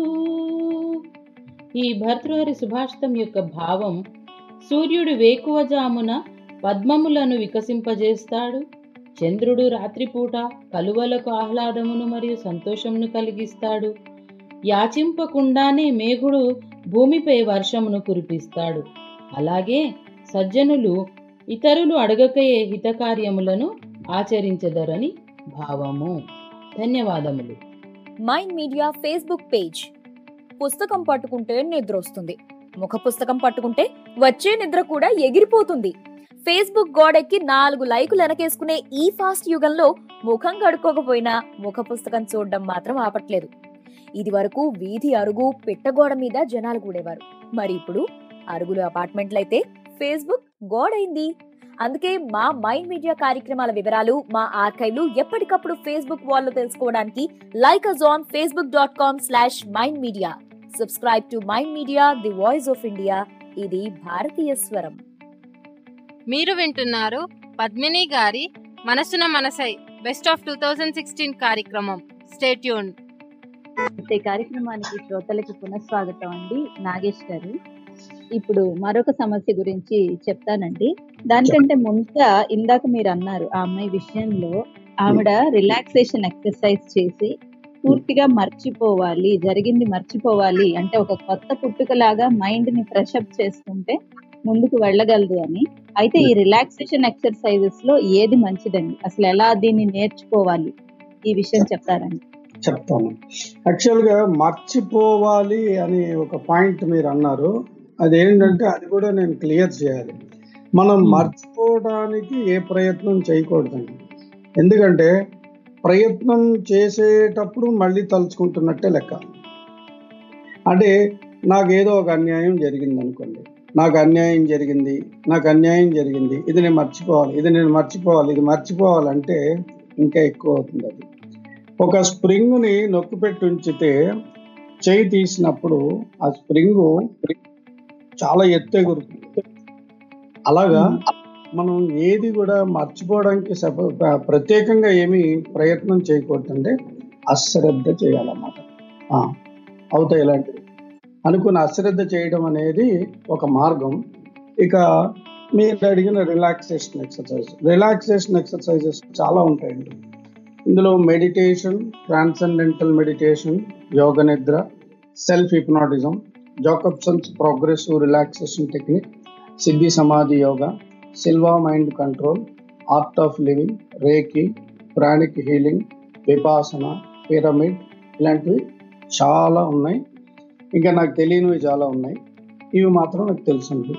ఈ భర్తృహరి సుభాషితం యొక్క భావం సూర్యుడు వేకువజామున పద్మములను వికసింపజేస్తాడు చంద్రుడు రాత్రిపూట కలువలకు ఆహ్లాదమును మరియు సంతోషమును కలిగిస్తాడు యాచింపకుండానే మేఘుడు భూమిపై వర్షమును కురిపిస్తాడు అలాగే సజ్జనులు ఇతరులు అడగకయే హితకార్యములను ఆచరించెదరని భావము ధన్యవాదములు మైండ్ మీడియా ఫేస్బుక్ పేజ్ పుస్తకం పట్టుకుంటే నిద్ర వస్తుంది ముఖ పుస్తకం పట్టుకుంటే వచ్చే నిద్ర కూడా ఎగిరిపోతుంది ఫేస్బుక్ గోడెక్కి నాలుగు లైకులు వెనకేసుకునే ఈ ఫాస్ట్ యుగంలో ముఖం కడుక్కోకపోయినా ముఖ పుస్తకం చూడడం మాత్రం ఆపట్లేదు ఇది వరకు వీధి అరుగు పిట్టగోడ మీద జనాలు కూడేవారు మరి ఇప్పుడు అరుగులు అపార్ట్మెంట్లయితే ఫేస్బుక్ గోడైంది అందుకే మా మైండ్ మీడియా కార్యక్రమాల వివరాలు మా ఆర్కైవ్లు ఎప్పటికప్పుడు ఫేస్బుక్ వాల్లో తెలుసుకోవడానికి like us on Facebook dot com slash Mind Media subscribe to Mind Media the voice of India ఇది భారతీయ స్వరం మీరు వింటున్నారు పద్మిని గారి మనసున మనసై best of two thousand sixteen కార్యక్రమం స్టేట్యూన్ ఈ కార్యక్రమానికి శ్రోతలకి పునఃస్వాగతం అండి నాగేష్ గారు ఇప్పుడు మరొక సమస్య గురించి చెప్తానండి దానికంటే ముందుగా ఇందాక మీరు అన్నారు ఆ అమ్మాయి విషయంలో ఆవిడ రిలాక్సేషన్ ఎక్సర్సైజ్ చేసి పూర్తిగా మర్చిపోవాలి జరిగింది మర్చిపోవాలి అంటే ఒక కొత్త పుట్టుకలాగా మైండ్ ని ఫ్రెష్ అప్ చేసుకుంటే ముందుకు వెళ్ళగలదు అని అయితే ఈ రిలాక్సేషన్ ఎక్సర్సైజెస్ లో ఏది మంచిదండి అసలు ఎలా దీన్ని నేర్చుకోవాలి ఈ విషయం చెప్తారండి చెప్తాను యాక్చువల్గా మర్చిపోవాలి అని ఒక పాయింట్ మీరు అన్నారు అదేంటంటే అది కూడా నేను క్లియర్ చేయాలి మనం మర్చిపోవడానికి ఏ ప్రయత్నం చేయకూడదండి ఎందుకంటే ప్రయత్నం చేసేటప్పుడు మళ్ళీ తలుచుకుంటున్నట్టే లెక్క అంటే నాకు ఏదో ఒక అన్యాయం జరిగింది అనుకోండి నాకు అన్యాయం జరిగింది నాకు అన్యాయం జరిగింది ఇది నేను మర్చిపోవాలి ఇది నేను మర్చిపోవాలి ఇది మర్చిపోవాలంటే ఇంకా ఎక్కువ అవుతుంది అది ఒక స్ప్రింగ్ని నొక్కి పెట్టి ఉంచితే చేయి తీసినప్పుడు ఆ స్ప్రింగ్ చాలా ఎత్తు ఎగురుతుంది అలాగా మనం ఏది కూడా మర్చిపోవడానికి సప- ప్ర- ప్రత్యేకంగా ఏమీ ప్రయత్నం చేయకూడదంటే అశ్రద్ధ చేయాలన్నమాట ఆ, అవుతాయి ఇలాంటివి అనుకుని అశ్రద్ధ చేయడం అనేది ఒక మార్గం ఇక మీరు అడిగిన రిలాక్సేషన్ ఎక్సర్సైజ్ రిలాక్సేషన్ ఎక్సర్సైజెస్ చాలా ఉంటాయండి ఇందులో meditation transcendental meditation yoga nidra self hypnotism Jacobson's progressive relaxation technique Siddhi Samadhi Yoga Silva mind control art of living reiki pranic healing vipassana pyramid ఇలాంటివి చాలా ఉన్నాయి ఇంకా నాకు తెలియనివి చాలా ఉన్నాయి ఇవి మాత్రం నాకు తెలిసినవి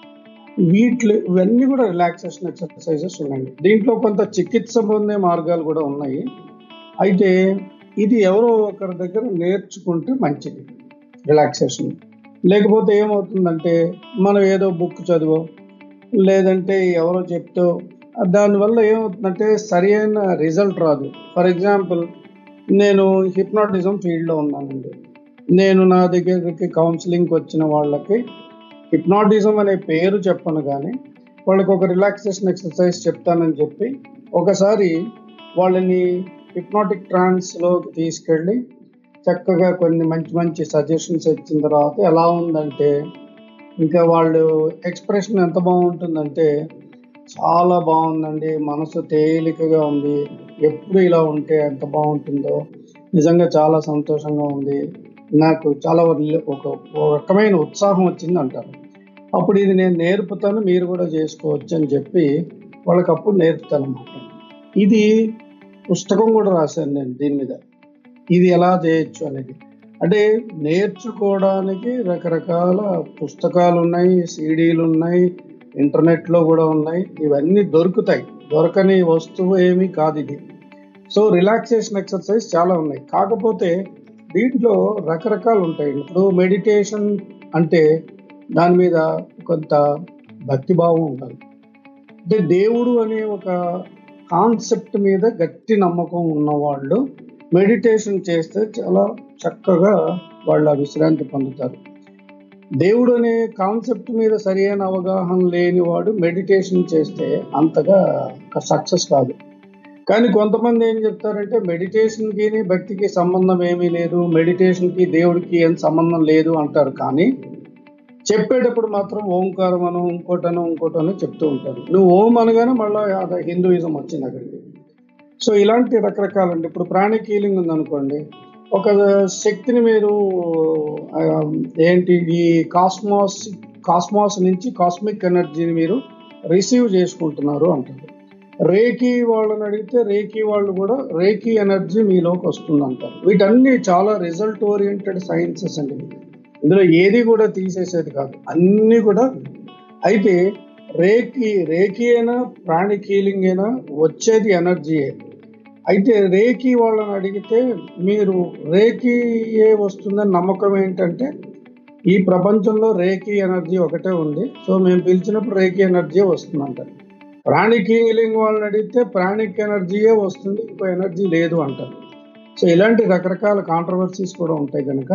వీటిలో ఇవన్నీ కూడా రిలాక్సేషన్ ఎక్సర్సైజెస్ ఉన్నాయండి దీంట్లో కొంత చికిత్స పొందే మార్గాలు కూడా ఉన్నాయి అయితే ఇది ఎవరో ఒకరి దగ్గర నేర్చుకుంటే మంచిది రిలాక్సేషన్ లేకపోతే ఏమవుతుందంటే మనం ఏదో బుక్ చదివో లేదంటే ఎవరో చెప్తో దానివల్ల ఏమవుతుందంటే సరి అయిన రిజల్ట్ రాదు ఫర్ ఎగ్జాంపుల్ నేను హిప్నాటిజం ఫీల్డ్లో ఉన్నానండి నేను నా దగ్గరికి కౌన్సిలింగ్కి వచ్చిన వాళ్ళకి హిప్నాటిజం అనే పేరు చెప్పను కానీ వాళ్ళకి ఒక రిలాక్సేషన్ ఎక్సర్సైజ్ చెప్తానని చెప్పి ఒకసారి వాళ్ళని హిప్నాటిక్ ట్రాన్స్లోకి తీసుకెళ్ళి చక్కగా కొన్ని మంచి మంచి సజెషన్స్ ఇచ్చిన తర్వాత ఎలా ఉందంటే ఇంకా వాళ్ళు ఎక్స్ప్రెషన్ ఎంత బాగుంటుందంటే చాలా బాగుందండి మనసు తేలికగా ఉంది ఎప్పుడు ఇలా ఉంటే ఎంత బాగుంటుందో నిజంగా చాలా సంతోషంగా ఉంది నాకు చాలా ఒక ఒక రకమైన ఉత్సాహం వచ్చింది అంటారు అప్పుడు ఇది నేను నేర్పుతాను మీరు కూడా చేసుకోవచ్చు అని చెప్పి వాళ్ళకి అప్పుడు నేర్పుతాను అన్నమాట ఇది పుస్తకం కూడా రాశాను నేను దీని మీద ఇది ఎలా చేయొచ్చు అనేది అంటే నేర్చుకోవడానికి రకరకాల పుస్తకాలు ఉన్నాయి సీడీలు ఉన్నాయి ఇంటర్నెట్లో కూడా ఉన్నాయి ఇవన్నీ దొరుకుతాయి దొరకని వస్తువు ఏమీ కాదు ఇది సో రిలాక్సేషన్ ఎక్సర్సైజ్ చాలా ఉన్నాయి కాకపోతే దీంట్లో రకరకాలు ఉంటాయి ఇప్పుడు మెడిటేషన్ అంటే దాని మీద కొంత భక్తిభావం ఉండాలి అంటే దేవుడు అనే ఒక కాన్సెప్ట్ మీద గట్టి నమ్మకం ఉన్నవాళ్ళు మెడిటేషన్ చేస్తే చాలా చక్కగా వాళ్ళ విశ్రాంతి పొందుతారు దేవుడు అనే కాన్సెప్ట్ మీద సరైన అవగాహన లేని వాడు మెడిటేషన్ చేస్తే అంతగా సక్సెస్ కాదు కానీ కొంతమంది ఏం చెప్తారంటే మెడిటేషన్కి భక్తికి సంబంధం ఏమీ లేదు మెడిటేషన్కి దేవుడికి ఏం సంబంధం లేదు అంటారు కానీ చెప్పేటప్పుడు మాత్రం ఓంకారం అను ఇంకోటనో ఇంకోటనో చెప్తూ ఉంటారు నువ్వు ఓం అనగానే మళ్ళీ అది హిందూయిజం వచ్చింది అక్కడికి సో ఇలాంటి రకరకాలండి ఇప్పుడు ప్రాణిక్ హీలింగ్ ఉందనుకోండి ఒక శక్తిని మీరు ఆ, ఏంటి ఈ కాస్మాస్ కాస్మాస్ నుంచి కాస్మిక్ ఎనర్జీని మీరు రిసీవ్ చేసుకుంటున్నారు అంటారు రేకి వాళ్ళని అడిగితే రేకి వాళ్ళు కూడా రేకి ఎనర్జీ మీలోకి వస్తుంది అంటారు వీటన్ని చాలా రిజల్ట్ ఓరియంటెడ్ సైన్సెస్ అండి ఇవి. ఇందులో ఏది కూడా తీసేసేది కాదు అన్నీ కూడా అయితే రేకి రేకి అయినా ప్రాణిక్ హీలింగ్ అయినా వచ్చేది ఎనర్జీయే అయితే రేకి వాళ్ళని అడిగితే మీరు రేకి ఏ వస్తుందని నమ్మకం ఏంటంటే ఈ ప్రపంచంలో రేకి ఎనర్జీ ఒకటే ఉంది సో మేము పిలిచినప్పుడు రేకి ఎనర్జీ వస్తుందంటారు ప్రాణిక్ హీలింగ్ వాళ్ళని అడిగితే ప్రాణిక్ ఎనర్జీయే వస్తుంది ఇంకో ఎనర్జీ లేదు అంటారు సో ఇలాంటి రకరకాల కాంట్రవర్సీస్ కూడా ఉంటాయి కనుక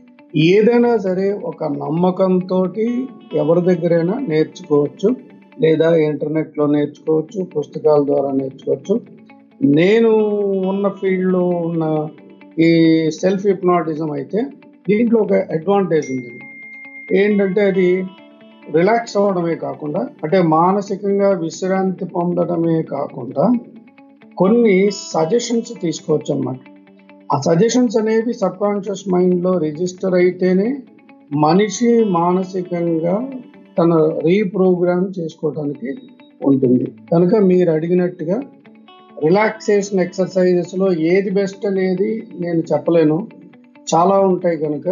ఏదైనా సరే ఒక నమ్మకంతో ఎవరి దగ్గరైనా నేర్చుకోవచ్చు లేదా ఇంటర్నెట్లో నేర్చుకోవచ్చు పుస్తకాల ద్వారా నేర్చుకోవచ్చు నేను ఉన్న ఫీల్డ్లో ఉన్న ఈ సెల్ఫ్ హిప్నాటిజం అయితే దీంట్లో ఒక అడ్వాంటేజ్ ఉంది ఏంటంటే అది రిలాక్స్ అవ్వడమే కాకుండా అంటే మానసికంగా విశ్రాంతి పొందడమే కాకుండా కొన్ని సజెషన్స్ తీసుకోవచ్చు అన్నమాట ఆ సజెషన్స్ అనేవి సబ్ కాన్షియస్ మైండ్లో రిజిస్టర్ అయితేనే మనిషి మానసికంగా తన రీప్రోగ్రామ్ చేసుకోవడానికి ఉంటుంది కనుక మీరు అడిగినట్టుగా రిలాక్సేషన్ ఎక్సర్సైజెస్లో ఏది బెస్ట్ అనేది నేను చెప్పలేను చాలా ఉంటాయి కనుక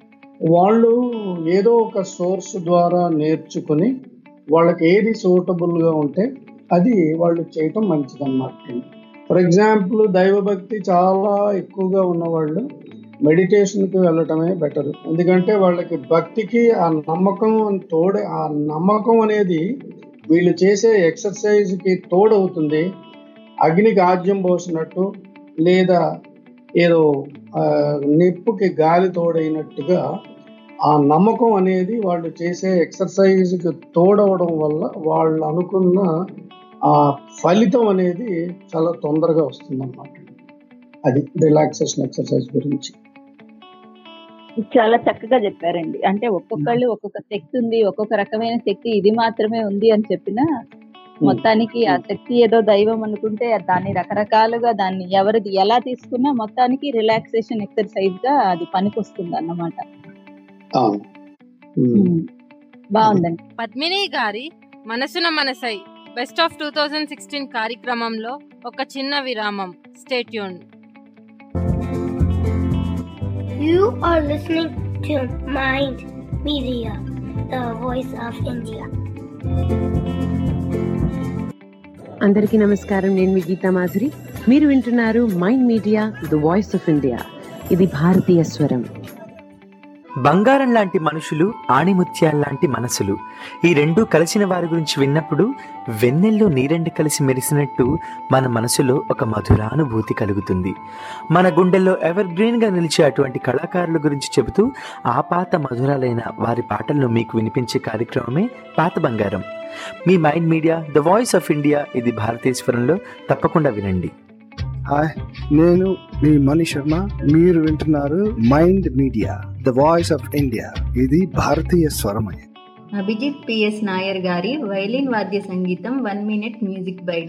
వాళ్ళు ఏదో ఒక సోర్స్ ద్వారా నేర్చుకుని వాళ్ళకి ఏది సూటబుల్గా ఉంటే అది వాళ్ళు చేయటం మంచిదన్నమాట ఫర్ ఎగ్జాంపుల్ దైవభక్తి చాలా ఎక్కువగా ఉన్నవాళ్ళు మెడిటేషన్కి వెళ్ళటమే బెటర్ ఎందుకంటే వాళ్ళకి భక్తికి ఆ నమ్మకం తోడే ఆ నమ్మకం అనేది వీళ్ళు చేసే ఎక్సర్సైజ్కి తోడవుతుంది అగ్నికి ఆజ్యం పోసినట్టు లేదా ఏదో ఆ, నిప్పుకి గాలి తోడైనట్టుగా ఆ నమ్మకం అనేది వాళ్ళు చేసే ఎక్సర్సైజ్కి తోడవడం వల్ల వాళ్ళు అనుకున్న ఆ ఫలితం అనేది చాలా తొందరగా వస్తుందన్నమాట అది రిలాక్సేషన్ ఎక్సర్సైజ్ గురించి చాలా చక్కగా చెప్పారండి అంటే ఒక్కొక్కళ్ళు ఒక్కొక్క శక్తి ఉంది ఒక్కొక్క రకమైన శక్తి ఇది మాత్రమే ఉంది అని చెప్పిన మొత్తానికి ఆ శక్తి ఏదో దైవం అనుకుంటే దాన్ని రకరకాలుగా దాన్ని ఎవరిది ఎలా తీసుకున్నా మొత్తానికి రిలాక్సేషన్ ఎక్సర్సైజ్ గా అది పనికొస్తుంది అన్నమాట బాగుందండి పద్మిని గారి మనసున మనసై best of two thousand sixteen కార్యక్రమంలో ఒక చిన్న విరామం stay tune You are listening to Mind Media, the voice of India. అందరికీ నమస్కారం నేను మీ గీతా మాధురి మీరు వింటున్నారు Mind Media the voice of India ఇది భారతీయ స్వరం బంగారం లాంటి మనుషులు ఆణిముత్యాల్లాంటి మనసులు ఈ రెండూ కలిసిన వారి గురించి విన్నప్పుడు వెన్నెల్లో నీరెండు కలిసి మెరిసినట్టు మన మనసులో ఒక మధురానుభూతి కలుగుతుంది మన గుండెల్లో ఎవర్ గ్రీన్గా నిలిచే అటువంటి కళాకారుల గురించి చెబుతూ ఆ పాత మధురాలైన వారి పాటలను మీకు వినిపించే కార్యక్రమమే పాత బంగారం మీ Mind Media the voice of India ఇది భారతీశ్వరంలో తప్పకుండా వినండి హాయ్ నేను మీ మణి శర్మ మీరు వింటున్నారు Mind Media the voice of India ఇది భారతీయ స్వరమయ అభిజిత్ పిఎస్ నాయర్ గారి వైలిన్ వాద్య సంగీతం వన్ మినిట్ మ్యూజిక్ బైట్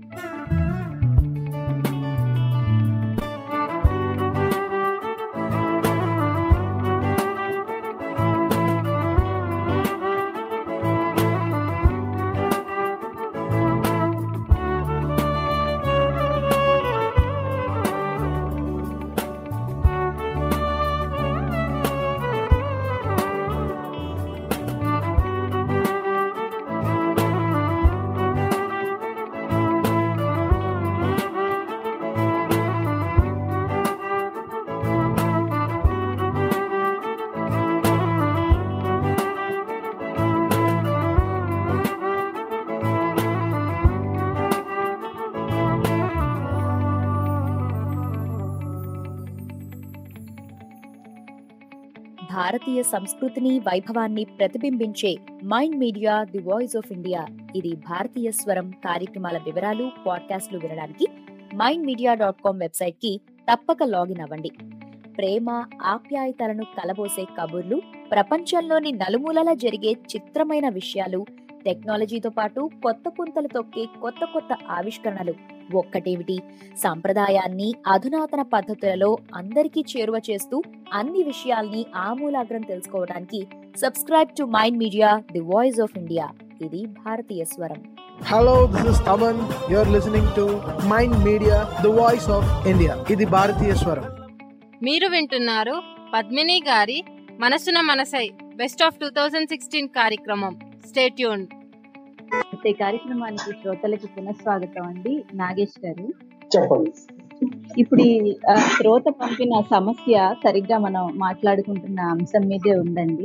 భారతీయ సంస్కృతిని వైభవాన్ని ప్రతిబింబించే Mind Media the voice of India ఇది భారతీయ స్వరం కార్యక్రమాల వివరాలు పాడ్కాస్ట్లు వినడానికి Mind Media dot com website కి తప్పక లాగిన్ అవ్వండి ప్రేమ ఆప్యాయతలను కలబోసే కబుర్లు ప్రపంచంలోని నలుమూలలా జరిగే చిత్రమైన విషయాలు టెక్నాలజీతో పాటు కొత్త పుంతలు తొక్కే కొత్త కొత్త ఆవిష్కరణలు ఒక్కటేమిటి సాంప్రదాయాన్ని అధునాతన పద్ధతులలో అందరికీ చేరువ చేస్తూ అన్ని విషయాల్ని ఆమూలాగ్రం తెలుసుకోవడానికి subscribe to Mind Media the voice of India ఇది భారతీయ స్వరం Hello, this is Taman. You're listening to Mind Media, the voice of India. ఇది భారతీయ స్వరం మీరు వింటున్నారు పద్మిని గారి మనసున మనసై best of two thousand sixteen కార్యక్రమం స్టేట్యూన్ ఈ కార్యక్రమానికి శ్రోతలకి పునఃస్వాగతం అండి నాగేష్ గారు చెప్పండి ఇప్పుడు ఈ ఆ, శ్రోత పంపిన సమస్య సరిగ్గా మనం మాట్లాడుకుంటున్న అంశం మీదే ఉందండి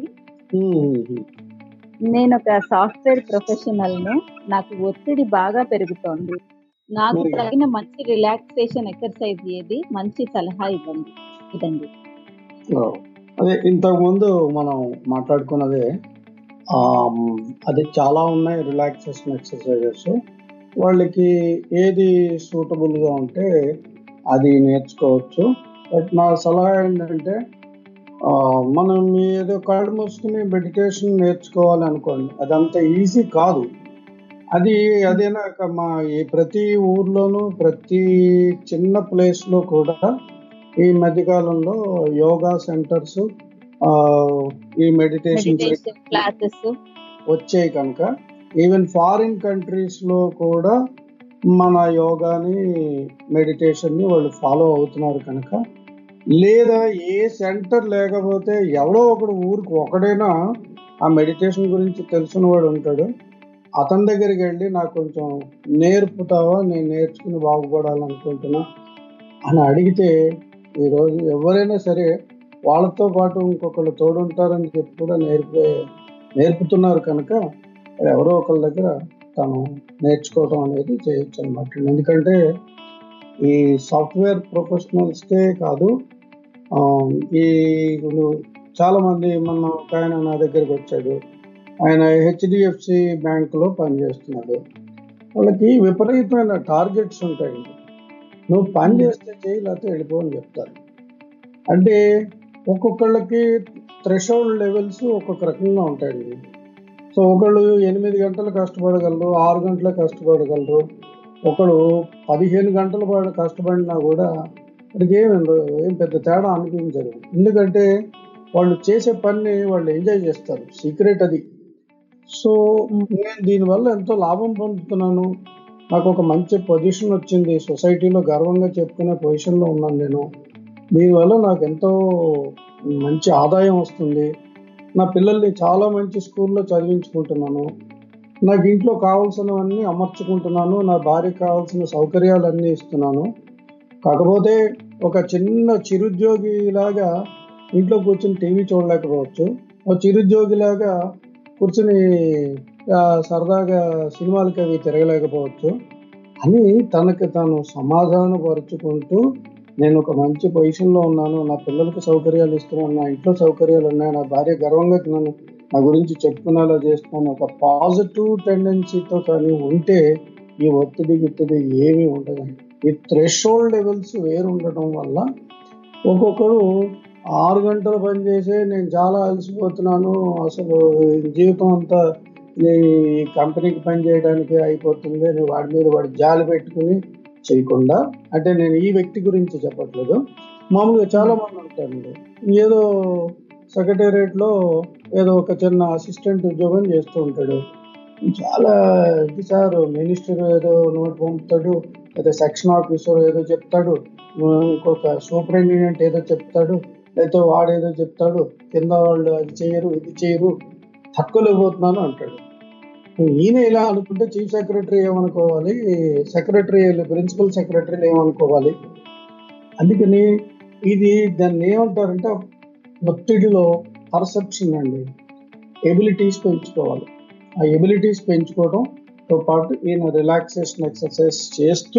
నేను ఒక సాఫ్ట్వేర్ ప్రొఫెషనల్ ను నాకు ఒత్తిడి బాగా పెరుగుతోంది నాకు మరి- తగిన మంచి రిలాక్సేషన్ ఎక్సర్సైజ్ ఏది మంచి సలహా ఇవ్వండి ఇదండి ఆ, అదే ఇంతకు ముందు మనం మాట్లాడుకున్నదే ఆ, అదే చాలా ఉన్నాయి రిలాక్సేషన్ ఎక్సర్సైజెస్ వాళ్ళకి ఏది సూటబుల్గా ఉంటే అది నేర్చుకోవచ్చు బట్ నా సలహా ఏంటంటే ఆ, మనం ఏదో కళ్ళు మూసుకుని మెడిటేషన్ నేర్చుకోవాలి అనుకోండి అదంత ఈజీ కాదు అది అదేనా ఒక మా ఈ ప్రతి ఊర్లోనూ ప్రతి చిన్న ప్లేస్లో కూడా ఈ మధ్యకాలంలో యోగా సెంటర్స్ ఈ మెడిటేషన్ మెడిటేషన్ క్లాసెస్ వచ్చాయి కనుక ఈవెన్ ఫారిన్ కంట్రీస్ లో కూడా మన యోగాని మెడిటేషన్ ని వాళ్ళు ఫాలో అవుతున్నారు కనుక లేదా ఏ సెంటర్ లేకపోతే ఎవడో ఒకడు ఊరికి ఒకడైనా ఆ మెడిటేషన్ గురించి తెలిసిన వాడు ఉంటాడు అతని దగ్గరికి వెళ్ళి నాకు కొంచెం నేర్పుతావా నేను నేర్చుకుని బాగుపడాలనుకుంటున్నా అని అడిగితే ఈరోజు ఎవరైనా సరే వాళ్ళతో పాటు ఇంకొకళ్ళు తోడుంటారని చెప్పి కూడా నేర్పే నేర్పుతున్నారు కనుక ఎవరో ఒకళ్ళ దగ్గర తను నేర్చుకోవడం అనేది చేయొచ్చు అనమాట ఎందుకంటే ఈ సాఫ్ట్వేర్ ప్రొఫెషనల్స్కే కాదు ఆ, ఈ ఇప్పుడు చాలా మంది మొన్న ఒక ఆయన నా దగ్గరికి వచ్చాడు ఆయన హెచ్డిఎఫ్సి బ్యాంకులో పనిచేస్తున్నాడు వాళ్ళకి విపరీతమైన టార్గెట్స్ ఉంటాయండి నువ్వు పని చేస్తే చేయి లేకపోతే వెళ్ళిపో అని చెప్తారు అంటే ఒక్కొక్కళ్ళకి థ్రెషోల్డ్ లెవెల్స్ ఒక్కొక్క రకంగా ఉంటాయండి సో ఒకళ్ళు ఎనిమిది గంటలు కష్టపడగలరు ఆరు గంటలు కష్టపడగలరు ఒకడు పదిహేను గంటల పాటు కష్టపడినా కూడా వాడికి ఏం ఏం పెద్ద తేడా అనిపించదు ఎందుకంటే వాళ్ళు చేసే పని వాళ్ళు ఎంజాయ్ చేస్తారు సీక్రెట్ అది సో నేను దీనివల్ల ఎంతో లాభం పొందుతున్నాను నాకు ఒక మంచి పొజిషన్ వచ్చింది సొసైటీలో గర్వంగా చెప్పుకునే పొజిషన్లో ఉన్నాను నేను దీనివల్ల నాకు ఎంతో మంచి ఆదాయం వస్తుంది నా పిల్లల్ని చాలా మంచి స్కూల్లో చదివించుకుంటున్నాను నాకు ఇంట్లో కావాల్సినవన్నీ అమర్చుకుంటున్నాను నా భార్యకి కావాల్సిన సౌకర్యాలన్నీ ఇస్తున్నాను కాకపోతే ఒక చిన్న చిరుద్యోగిలాగా ఇంట్లో కూర్చుని టీవీ చూడలేకపోవచ్చు ఒక చిరుద్యోగిలాగా కూర్చుని ఆ, సరదాగా సినిమాలకి అవి తిరగలేకపోవచ్చు అని తనకి తాను సమాధానపరుచుకుంటూ నేను ఒక మంచి పొజిషన్లో ఉన్నాను నా పిల్లలకి సౌకర్యాలు ఇస్తున్నాను నా ఇంట్లో సౌకర్యాలు ఉన్నాయి నా భార్య గర్వంగా నన్ను నా గురించి చెప్పుకునేలా చేస్తున్నాను ఒక పాజిటివ్ టెండెన్సీతో కానీ ఉంటే ఈ ఒత్తిడి గిత్తిడి ఏమీ ఉండదండి ఈ థ్రెషోల్డ్ లెవెల్స్ వేరు ఉండడం వల్ల ఒక్కొక్కరు ఆరు గంటలు పని చేసే నేను చాలా అలసిపోతున్నాను అసలు జీవితం అంతా ఈ కంపెనీకి పని చేయడానికి అయిపోతుంది అని వాడి మీద వాడు జాలి పెట్టుకుని చేయకుండా అంటే నేను ఈ వ్యక్తి గురించి చెప్పట్లేదు మామూలుగా చాలా మంది ఉంటారండి ఏదో సెక్రటేరియట్ లో ఏదో ఒక చిన్న అసిస్టెంట్ ఉద్యోగం చేస్తూ ఉంటాడు చాలా ఇది సార్ మినిస్టర్ ఏదో నోట్ పంపుతాడు లేదా సెక్షన్ ఆఫీసర్ ఏదో చెప్తాడు ఇంకొక సూపరింటెండెంట్ ఏదో చెప్తాడు లేకపోతే వాడు ఏదో చెప్తాడు కింద వాళ్ళు అది చేయరు ఇది చేయరు తక్కువలేకపోతున్నాను అంటాడు ఈయన ఇలా అనుకుంటే చీఫ్ సెక్రటరీ ఏమనుకోవాలి సెక్రటరీ ప్రిన్సిపల్ సెక్రటరీలు ఏమనుకోవాలి అందుకని ఇది దాన్ని ఏమంటారంటే ఒత్తిడిలో పర్సెప్షన్ అండి ఎబిలిటీస్ పెంచుకోవాలి ఆ ఎబిలిటీస్ పెంచుకోవడంతో పాటు ఈయన రిలాక్సేషన్ ఎక్సర్సైజ్ చేస్తూ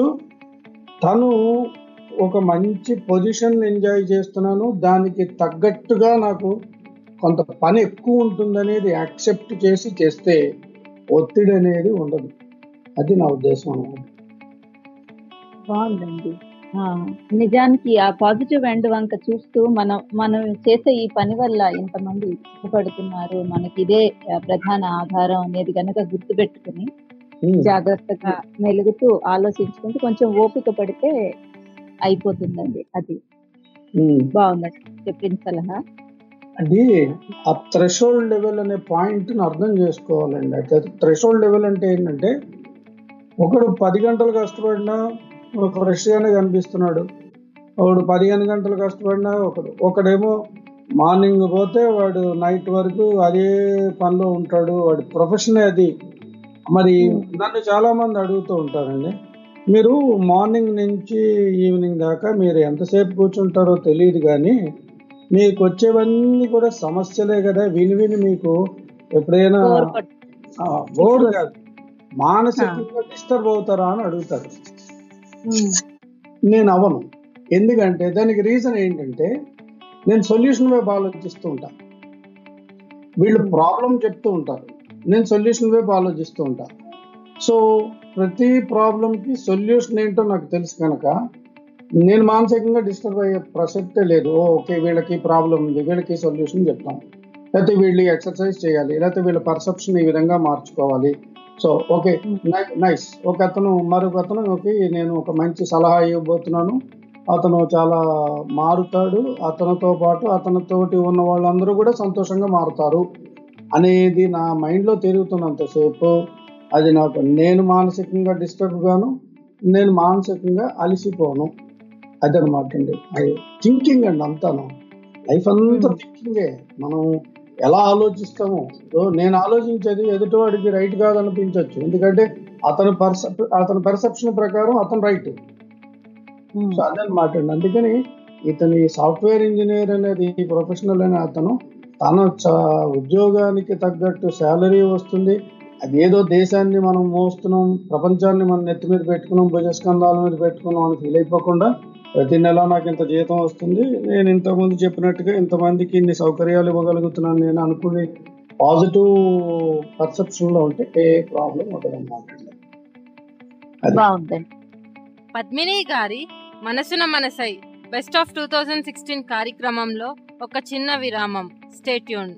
తను ఒక మంచి పొజిషన్ ఎంజాయ్ చేస్తున్నాను దానికి తగ్గట్టుగా నాకు కొంత పని ఎక్కువ ఉంటుందనేది యాక్సెప్ట్ చేసి చేస్తే ఒత్తిడి అనేది ఉండదు అది నా ఉద్దేశం అన్నమాట బాగుందండి ఆ, నిజానికి ఆ పాజిటివ్ ఎండ్ వంక చూస్తూ మనం మనం చేసే ఈ పని వల్ల ఇంతమంది సుఖపడుతున్నారు మనకి ఇదే ఆ, ప్రధాన ఆధారం అనేది కనుక గుర్తుపెట్టుకుని జాగ్రత్తగా మెలుగుతూ ఆలోచించుకుంటూ కొంచెం ఓపిక పడితే అయిపోతుందండి అది బాగుందండి చెప్పిన సలహా అది ఆ థ్రెషోల్డ్ లెవెల్ అనే పాయింట్ ని అర్థం చేసుకోవాలండి అయితే థ్రెషోల్డ్ లెవెల్ అంటే ఏంటంటే ఒకడు పది గంటలు కష్టపడినా ఒక ఫ్రెష్ గానే కనిపిస్తున్నాడు ఒకడు పదిహేను గంటలు కష్టపడినా ఒకడు ఒకడేమో మార్నింగ్ పోతే వాడు నైట్ వరకు అదే పనిలో ఉంటాడు వాడి ప్రొఫెషన్ అది మరి నన్ను చాలా మంది అడుగుతూ ఉంటారండి మీరు మార్నింగ్ నుంచి ఈవినింగ్ దాకా మీరు ఎంతసేపు కూర్చుంటారో తెలియదు కానీ మీకు వచ్చేవన్నీ కూడా సమస్యలే కదా విని విని మీకు ఎప్పుడైనా ఆ, బోర్ కాదు మానసికంగా డిస్టర్బ్ అవుతారా అని అడుగుతారు నేను అవను ఎందుకంటే దానికి రీజన్ ఏంటంటే నేను సొల్యూషన్ వైపు ఆలోచిస్తూ ఉంటాను వీళ్ళు ప్రాబ్లం చెప్తూ ఉంటారు నేను సొల్యూషన్ వైపు ఆలోచిస్తూ ఉంటాను సో ప్రతి ప్రాబ్లంకి సొల్యూషన్ ఏంటో నాకు తెలుసు కనుక నేను మానసికంగా డిస్టర్బ్ అయ్యే ప్రసక్తే లేదు ఓ, ఓకే వీళ్ళకి ప్రాబ్లం ఉంది వీళ్ళకి సొల్యూషన్ చెప్తాం లేకపోతే వీళ్ళు ఎక్సర్సైజ్ చేయాలి లేకపోతే వీళ్ళ పర్సెప్షన్ ఈ విధంగా మార్చుకోవాలి సో ఓకే నైస్ ఒక అతను మరొక అతను ఓకే నేను ఒక మంచి సలహా ఇవ్వబోతున్నాను అతను చాలా మారుతాడు అతనితో పాటు అతనితోటి ఉన్న వాళ్ళందరూ కూడా సంతోషంగా మారుతారు అనేది నా మైండ్లో తిరుగుతున్నంతసేపు అది నాకు నేను మానసికంగా డిస్టర్బ్ గాను నేను మానసికంగా అలసిపోను అదనమాట అండి అది థింకింగ్ అండి అంతాను లైఫ్ అంతా థింకింగే మనం ఎలా ఆలోచిస్తామో సో నేను ఆలోచించేది ఎదుటివాడికి రైట్ కాదనిపించవచ్చు ఎందుకంటే అతని పర్సెప్ అతని పర్సెప్షన్ ప్రకారం అతను రైట్ సో అదనమాట అండి అందుకని ఇతని సాఫ్ట్వేర్ ఇంజనీర్ అనేది ప్రొఫెషనల్ అనే అతను తన చ- ఉద్యోగానికి తగ్గట్టు శాలరీ వస్తుంది అదేదో దేశాన్ని మనం మోస్తున్నాం ప్రపంచాన్ని మనం నెత్తి మీద పెట్టుకున్నాం భుజస్కంధాల మీద పెట్టుకున్నాం అని ఫీల్ అయిపోకుండా ప్రతి నెల నాకు ఇంత జీతం వస్తుంది నేను ఇంతకుముందు చెప్పినట్టుగా ఇంతమందికి ఇన్ని సౌకర్యాలు ఇవ్వగలుగుతున్నాను నేను అనుకునే పాజిటివ్ పర్సెప్షన్ లో ఉంటే ఏ ప్రాబ్లం ఉండదన్నమాట బాగుందండి పద్మిని గారి మనసున మనసై best of two thousand sixteen కార్యక్రమంలో ఒక చిన్న విరామం stay tune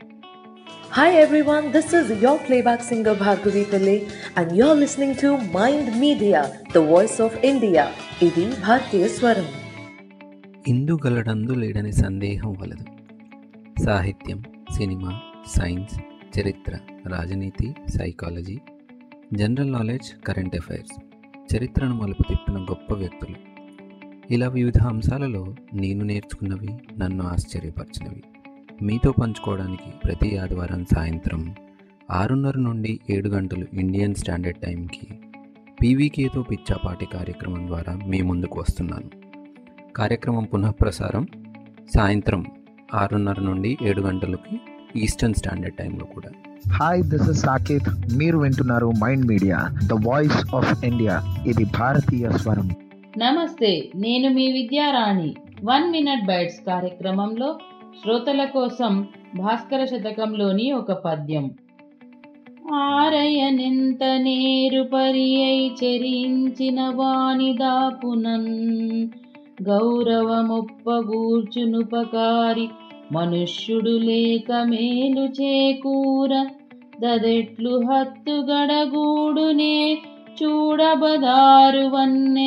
Hi everyone, this is your playback singer Bhargavi Pillai and you're listening to Mind Media, the voice of India. ఇది భారతీయ స్వరం ఇందు గలడందు లేడని సందేహం వలదు సాహిత్యం సినిమా సైన్స్ చరిత్ర రాజనీతి psychology general knowledge current affairs చరిత్రను మలుపు తిప్పిన గొప్ప వ్యక్తులు ఇలా వివిధ అంశాలలో నేను నేర్చుకున్నవి నన్ను ఆశ్చర్యపరిచినవి మీతో పంచుకోవడానికి ప్రతి ఆదివారం సాయంత్రం ఆరున్నర నుండి ఏడు గంటలు ఇండియన్ స్టాండర్డ్ టైంకి పీవీకేతో పిచ్చాపాటి కార్యక్రమం ద్వారా మీ ముందుకు వస్తున్నాను కార్యక్రమం పునఃప్రసారం సాయంత్రం ఆరున్నర నుండి ఏడు గంటలకి ఈస్టర్న్ స్టాండర్డ్ టైంలో కూడా హాయ్ దిస్ ఇస్ సాకేత్ మీరు వింటున్నారు Mind Media the voice of India ఇది భారతీయ స్వరం నమస్తే నేను మీ విద్యారాణి వన్ మినిట్ బైట్స్ కార్యక్రమంలో శ్రోతల కోసం భాస్కర శతకంలోని ఒక పద్యం ఆరయనెంత నేరు పరి అయి చెరించిన వాణి దాపునన్ గౌరవముప్పగూర్చునుపకారి మనుష్యుడు లేక మేలు చేకూర దదెట్లు హత్తు గడగూడునే చూడబదారు వన్నె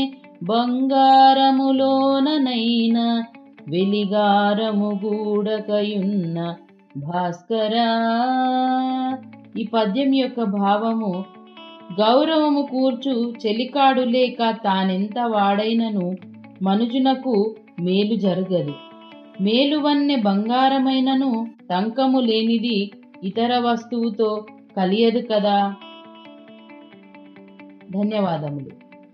బంగారములోననైన వెలిగారము గూడకయున్న భాస్కరా ఈ పద్యం యొక్క భావము గౌరవము కూర్చు చెలికాడు లేక తానెంత వాడైనను మనుజునకు మేలు జరగదు మేలువన్నె బంగారమైనను టంకము లేనిది ఇతర వస్తువుతో కలియదు కదా ధన్యవాదములు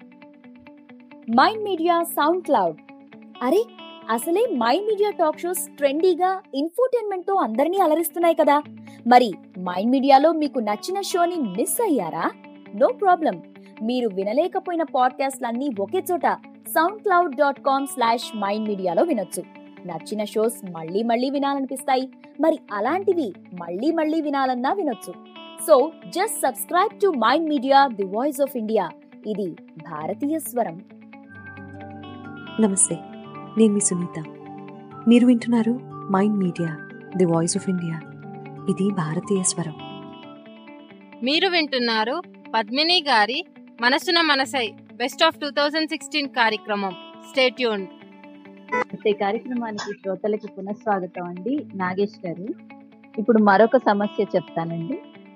మైండ్ మీడియా సౌండ్ క్లౌడ్ అరే అసలే మైండ్ మీడియా టాక్ షోస్ ట్రెండీగా ఇన్ఫోటైన్మెంట్ తో అందరినీ అలరిస్తున్నాయి కదా మరి మైండ్ మీడియాలో మీకు నచ్చిన షోని మిస్ అయ్యారా నో ప్రాబ్లం మీరు వినలేకపోయిన పాడ్కాస్ట్లన్నీ ఒకే చోట SoundCloud dot com slash Mind మీడియాలో వినొచ్చు నచ్చిన షోస్ మళ్ళీ మళ్ళీ వినాలనిపిస్తాయి మరి అలాంటివి మళ్ళీ మళ్ళీ వినాలన్నా వినొచ్చు so just subscribe to Mind Media the voice of India ఇది భారతీయ స్వరం నమస్తే నేను మీ సునీత మీరు వింటున్నారు Mind Media the voice of India ఇది భారతీయ స్వరం మీరు వింటున్నారు పద్మిని గారి మనసున మనసై best of two thousand sixteen కార్యక్రమం స్టేట్యూన్ ఈ కార్యక్రమానికి శ్రోతలకి పునఃస్వాగతం అండి నాగేష్ గారు ఇప్పుడు మరొక సమస్య చెప్తానండి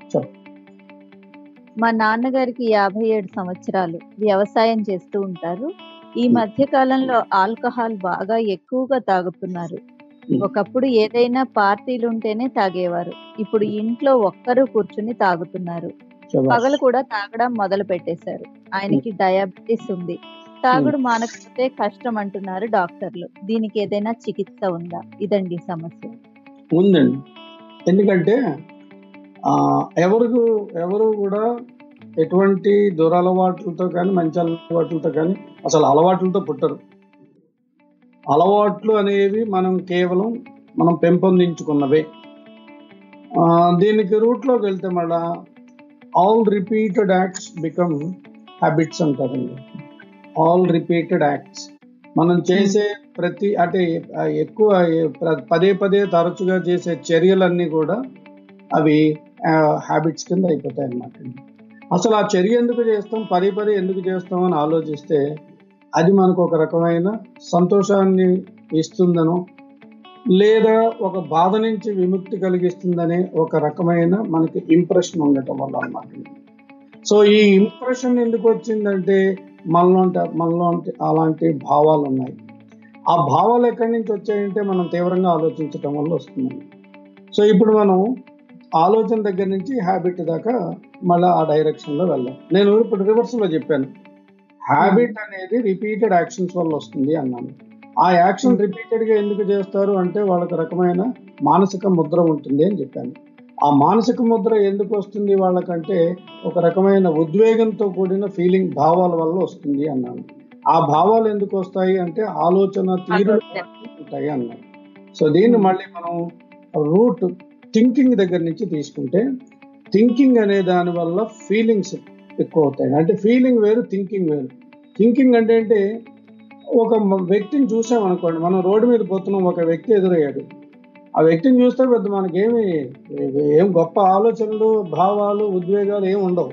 మా నాన్నగారికి యాభై ఏడు సంవత్సరాలు వ్యవసాయం చేస్తూ ఉంటారు ఈ మధ్య కాలంలో ఆల్కహాల్ బాగా ఎక్కువగా తాగుతున్నారు ఒకప్పుడు ఏదైనా పార్టీలు ఉంటేనే తాగేవారు ఇప్పుడు ఇంట్లో ఒక్కరు కూర్చుని తాగుతున్నారు శభాష్. పగలు కూడా తాగడం మొదలు పెట్టేశారు ఆయనకి డయాబెటీస్ ఉంది తాగుడు మానకపోతే కష్టం అంటున్నారు డాక్టర్లు దీనికి ఏదైనా చికిత్స ఉందా ఇదండి సమస్య ఉందండి ఎందుకంటే ఆ, ఎవరికి ఎవరు కూడా ఎటువంటి దురలవాట్లతో కానీ మంచి అలవాట్లతో కానీ అసలు అలవాట్లతో పుట్టరు అలవాట్లు అనేవి మనం కేవలం మనం పెంపొందించుకున్నవే ఆ, దీనికి రూట్లోకి వెళ్తే మళ్ళా all repeated acts become habits అంటారండి ఆల్ రిపీటెడ్ యాక్ట్స్ మనం చేసే ప్రతి అంటే ఆ, ఎక్కువ ప్ర- పదే పదే తరచుగా చేసే చర్యలన్నీ కూడా అవి హ్యాబిట్స్ కింద అయిపోతాయి అన్నమాట అసలు ఆ చర్య ఎందుకు చేస్తాం పదే పదే ఎందుకు చేస్తాం అని ఆలోచిస్తే అది మనకు ఒక రకమైన సంతోషాన్ని ఇస్తుందనో లేదా ఒక బాధ నుంచి విముక్తి కలిగిస్తుందనే ఒక రకమైన మనకి ఇంప్రెషన్ ఉండటం వల్ల అన్నమాట సో ఈ ఇంప్రెషన్ ఎందుకు వచ్చిందంటే మనలో మనలో అలాంటి భావాలు ఉన్నాయి ఆ భావాలు ఎక్కడి నుంచి వచ్చాయంటే మనం తీవ్రంగా ఆలోచించటం వల్ల వస్తుంది సో ఇప్పుడు మనం ఆలోచన దగ్గర నుంచి హ్యాబిట్ దాకా మళ్ళీ ఆ డైరెక్షన్లో వెళ్ళాం నేను ఇప్పుడు రివర్స్లో చెప్పాను హ్యాబిట్ అనేది రిపీటెడ్ యాక్షన్స్ వల్ల వస్తుంది అన్నాను ఆ యాక్షన్ రిపీటెడ్గా ఎందుకు చేస్తారు అంటే వాళ్ళకి రకమైన మానసిక ముద్ర ఉంటుంది అని చెప్పాను ఆ మానసిక ముద్ర ఎందుకు వస్తుంది వాళ్ళకంటే ఒక రకమైన ఉద్వేగంతో కూడిన ఫీలింగ్ భావాల వల్ల వస్తుంది అన్నాను ఆ భావాలు ఎందుకు వస్తాయి అంటే ఆలోచన తీరు ఉంటాయి అన్నాను సో దీన్ని మళ్ళీ మనం రూట్ థింకింగ్ దగ్గర నుంచి తీసుకుంటే థింకింగ్ అనే దాని వల్ల ఫీలింగ్స్ ఎక్కువ అవుతాయి అంటే ఫీలింగ్ వేరు థింకింగ్ వేరు థింకింగ్ అంటే అంటే ఒక మ- వ్యక్తిని చూసాం అనుకోండి మనం రోడ్డు మీద పోతున్నాం ఒక వ్యక్తి ఎదురయ్యాడు ఆ వ్యక్తిని చూస్తే పెద్ద మనకేమి ఏం గొప్ప ఆలోచనలు భావాలు ఉద్వేగాలు ఏమి ఉండవు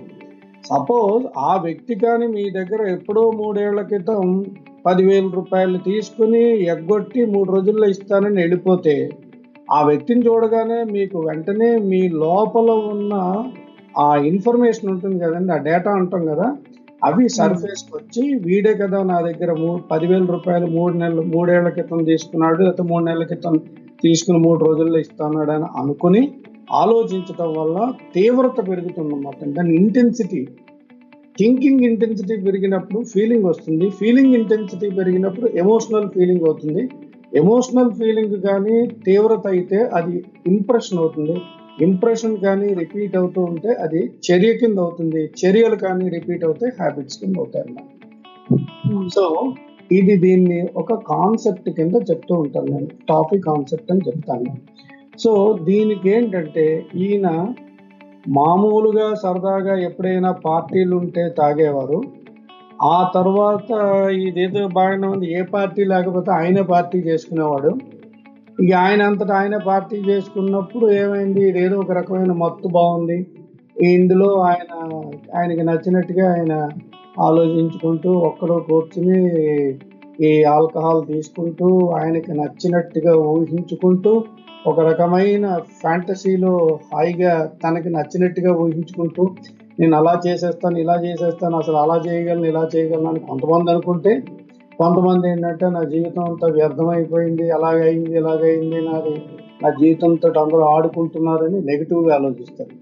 సపోజ్ ఆ వ్యక్తి కానీ మీ దగ్గర ఎప్పుడో మూడేళ్ల క్రితం పదివేల రూపాయలు తీసుకుని ఎగ్గొట్టి మూడు రోజుల్లో ఇస్తానని వెళ్ళిపోతే ఆ వ్యక్తిని చూడగానే మీకు వెంటనే మీ లోపల ఉన్న ఆ ఇన్ఫర్మేషన్ ఉంటుంది కదండి ఆ డేటా అంటాం కదా అవి సర్ఫేస్కి వచ్చి వీడే కదా నా దగ్గర మూడు పదివేల రూపాయలు మూడు నెలలు మూడేళ్ల క్రితం తీసుకున్నాడు లేకపోతే మూడు నెలల క్రితం తీసుకుని మూడు రోజుల్లో ఇస్తున్నాడు అని అనుకుని ఆలోచించటం వల్ల తీవ్రత పెరుగుతుందన్నమాట దాని ఇంటెన్సిటీ థింకింగ్ ఇంటెన్సిటీ పెరిగినప్పుడు ఫీలింగ్ వస్తుంది ఫీలింగ్ ఇంటెన్సిటీ పెరిగినప్పుడు ఎమోషనల్ ఫీలింగ్ అవుతుంది ఎమోషనల్ ఫీలింగ్ కానీ తీవ్రత అయితే అది ఇంప్రెషన్ అవుతుంది ఇంప్రెషన్ కానీ రిపీట్ అవుతూ ఉంటే అది చర్య కింద అవుతుంది చర్యలు కానీ రిపీట్ అవుతే హ్యాబిట్స్ కింద అవుతాయి అన్నమాట సో ఇది దీన్ని ఒక కాన్సెప్ట్ కింద చెప్తూ ఉంటాను నేను టాపిక్ కాన్సెప్ట్ అని చెప్తాను సో దీనికి ఏంటంటే ఈయన మామూలుగా సరదాగా ఎప్పుడైనా పార్టీలు ఉంటే తాగేవారు ఆ తర్వాత ఇదేదో బాగానే ఉంది ఏ పార్టీ లేకపోతే ఆయనే పార్టీ చేసుకునేవాడు ఇక ఆయన అంతటా ఆయన పార్టీ చేసుకున్నప్పుడు ఏమైంది ఇదేదో ఒక రకమైన మత్తు బాగుంది ఇందులో ఆయన ఆయనకి నచ్చినట్టుగా ఆయన ఆలోచించుకుంటూ ఒక్కడో కూర్చుని ఈ ఆల్కహాల్ తీసుకుంటూ ఆయనకి నచ్చినట్టుగా ఊహించుకుంటూ ఒక రకమైన ఫ్యాంటసీలో హాయిగా తనకి నచ్చినట్టుగా ఊహించుకుంటూ నేను అలా చేసేస్తాను ఇలా చేసేస్తాను అసలు అలా చేయగలను ఇలా చేయగలను అని కొంతమంది అనుకుంటే కొంతమంది ఏంటంటే నా జీవితం అంతా వ్యర్థమైపోయింది అలాగైంది ఇలాగైంది నాది నా జీవితంతో అందరూ ఆడుకుంటున్నారని నెగిటివ్గా ఆలోచిస్తారు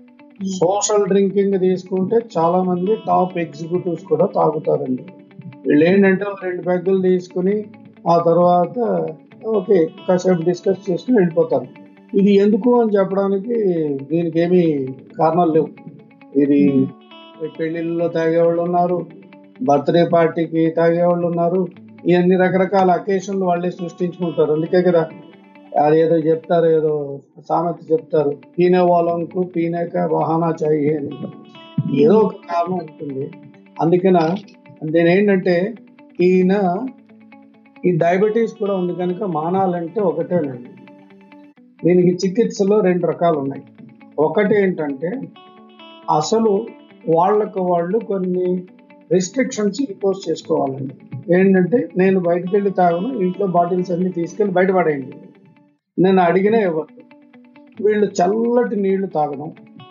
సోషల్ డ్రింకింగ్ తీసుకుంటే చాలా మంది టాప్ ఎగ్జిక్యూటివ్స్ కూడా తాగుతారండి వీళ్ళు ఏంటంటే ఒక రెండు పెగ్గులు తీసుకుని ఆ తర్వాత ఓకే కాసేపు డిస్కస్ చేసుకుని వెళ్ళిపోతారు ఇది ఎందుకు అని చెప్పడానికి దీనికి ఏమీ కారణాలు లేవు ఇది పెళ్ళిళ్ళలో తాగేవాళ్ళు ఉన్నారు బర్త్డే పార్టీకి తాగేవాళ్ళు ఉన్నారు ఇవన్నీ రకరకాల అకేషన్లు వాళ్ళే సృష్టించుకుంటారు అందుకే కదా అదేదో చెప్తారు ఏదో సామెత చెప్తారు పీనే వాళ్ళకు పీనేక బహానా చాయి అని ఏదో ఒక కారణం ఉంటుంది అందుకన నేను ఏంటంటే ఈయన ఈ డయాబెటీస్ కూడా ఉంది కనుక మానాలంటే ఒకటేనండి దీనికి చికిత్సలో రెండు రకాలు ఉన్నాయి ఒకటి ఏంటంటే అసలు వాళ్ళకు వాళ్ళు కొన్ని రిస్ట్రిక్షన్స్ ఇంపోజ్ చేసుకోవాలండి ఏంటంటే నేను బయటికి వెళ్ళి తాగను ఇంట్లో బాటిల్స్ అన్ని తీసుకెళ్ళి బయటపడేయండి నేను అడిగినా ఇవ్వదు వీళ్ళు చల్లటి నీళ్లు తాగడం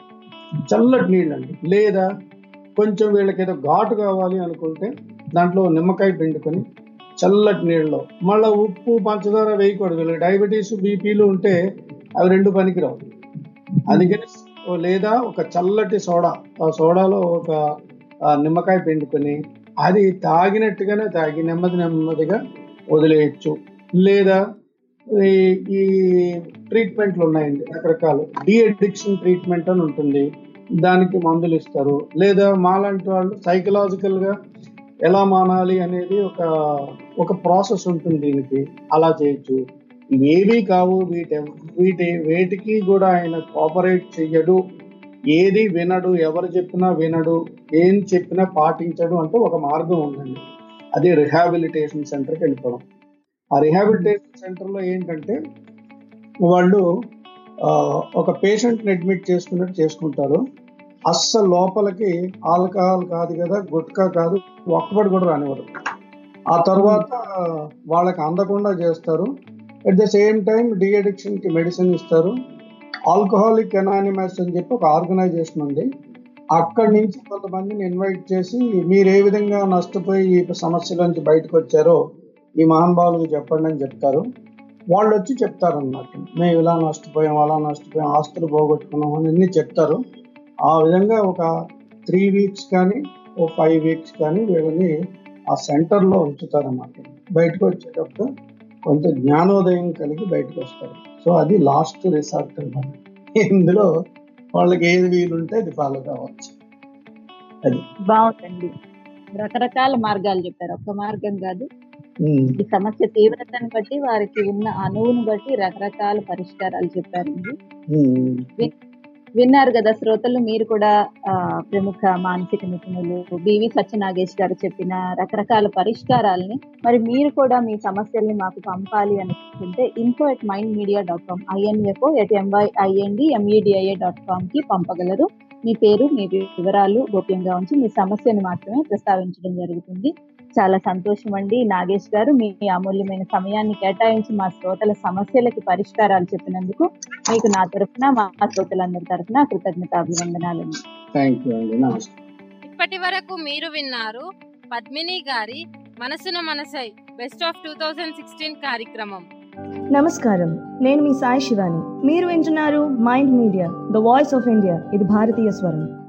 చల్లటి నీళ్ళు అండి లేదా కొంచెం వీళ్ళకి ఏదో ఘాటు కావాలి అనుకుంటే దాంట్లో నిమ్మకాయ పిండుకొని చల్లటి నీళ్ళలో మళ్ళీ ఉప్పు పంచదార వేయకూడదు వీళ్ళకి డయాబెటీస్ బీపీలు ఉంటే అవి రెండు పనికిరావు అందుకని ఓ లేదా ఒక చల్లటి సోడా ఆ సోడాలో ఒక ఆ, నిమ్మకాయ పిండుకొని అది తాగినట్టుగానే తాగి నెమ్మది నెమ్మదిగా వదిలేయచ్చు లేదా ఈ ఈ ట్రీట్మెంట్లు ఉన్నాయండి రకరకాలు డి అడిక్షన్ ట్రీట్మెంట్ అని ఉంటుంది దానికి మందులు ఇస్తారు లేదా మాలాంటి వాళ్ళు సైకలాజికల్ గా ఎలా మానాలి అనేది ఒక ఒక ప్రాసెస్ ఉంటుంది దీనికి అలా చేయొచ్చు ఇవేవి కావు వీటి వీటి వేటికి కూడా ఆయన కోఆపరేట్ చెయ్యడు ఏది వినడు ఎవరు చెప్పినా వినడు ఏం చెప్పినా పాటించడు అంటే ఒక మార్గం ఉందండి అది రిహాబిలిటేషన్ సెంటర్కి వెళ్ళిపోవడం ఆ రిహాబిలిటేషన్ సెంటర్లో ఏంటంటే వాళ్ళు ఆ, ఒక పేషెంట్ని అడ్మిట్ చేసుకున్నట్టు చేసుకుంటారు అస్సలు లోపలికి ఆల్కహాల్ కాదు కదా గుట్కా కాదు ఒక్కబడి కూడా రానివ్వరు ఆ తర్వాత వాళ్ళకి అందకుండా చేస్తారు at the same time deaddiction కి మెడిసిన్ ఇస్తారు ఆల్కహాలిక్ ఎనానిమస్ అని చెప్పి ఒక ఆర్గనైజేషన్ ఉంది అక్కడి నుంచి కొంతమందిని ఇన్వైట్ చేసి మీరు ఏ విధంగా నష్టపోయి ఈ సమస్యల నుంచి బయటకు వచ్చారో ఈ మహానుభావులకు చెప్పండి అని చెప్తారు వాళ్ళు వచ్చి చెప్తారు అన్నమాట మేము ఇలా నష్టపోయాం అలా నష్టపోయాం ఆస్తులు పోగొట్టుకున్నాం అని అన్ని చెప్తారు ఆ విధంగా ఒక త్రీ వీక్స్ కానీ ఓ ఫైవ్ వీక్స్ కానీ వీళ్ళని ఆ సెంటర్లో ఉంచుతారు అన్నమాట బయటకు వచ్చేటప్పుడు కొంత జ్ఞానోదయం కలిగి బయటకు వస్తారు సో అది లాస్ట్ రిసార్ట్ అన్నమాట ఇందులో వాళ్ళకి ఏది వీలుంటే అది ఫాలో కావచ్చు అది బాగుందండి రకరకాల మార్గాలు చెప్పారు ఒక్క మార్గం కాదు ఉమ్. ఈ సమస్య తీవ్రతను బట్టి వారికి ఉన్న అణువును బట్టి రకరకాల పరిష్కారాలు చెప్పారండి ఉమ్. వి- విన్నారు కదా శ్రోతలు మీరు కూడా ఆ, ప్రముఖ మానసిక నిపుణులు బివి సత్యనాగేష్ గారు చెప్పిన రకరకాల పరిష్కారాలని మరి మీరు కూడా మీ సమస్యల్ని మాకు పంపాలి అనుకుంటే info at Mind Media dot com I N F O at M Y I N D M E D I A dot com కి పంపగలరు మీ పేరు మీ వివరాలు గోప్యంగా ఉంచి మీ సమస్యను మాత్రమే ప్రస్తావించడం జరుగుతుంది చాలా సంతోషం అండి నాగేష్ గారు మీ అమూల్యమైన సమయాన్ని కేటాయించి మా శ్రోతల సమస్యలకి పరిష్కారాలు చెప్పినందుకు మీకు నా తరఫున మా శ్రోతలందరి తరఫున కృతజ్ఞత అభివందనాలండి థ్యాంక్ యూ అండి నమస్తే ఇప్పటి వరకు మీరు విన్నారు పద్మిని గారి మనసున మనసై best of two thousand sixteen కార్యక్రమం నమస్కారం నేను మీ సాయి శివాని మీరు వింటున్నారు Mind Media the voice of India ఇది భారతీయ స్వరం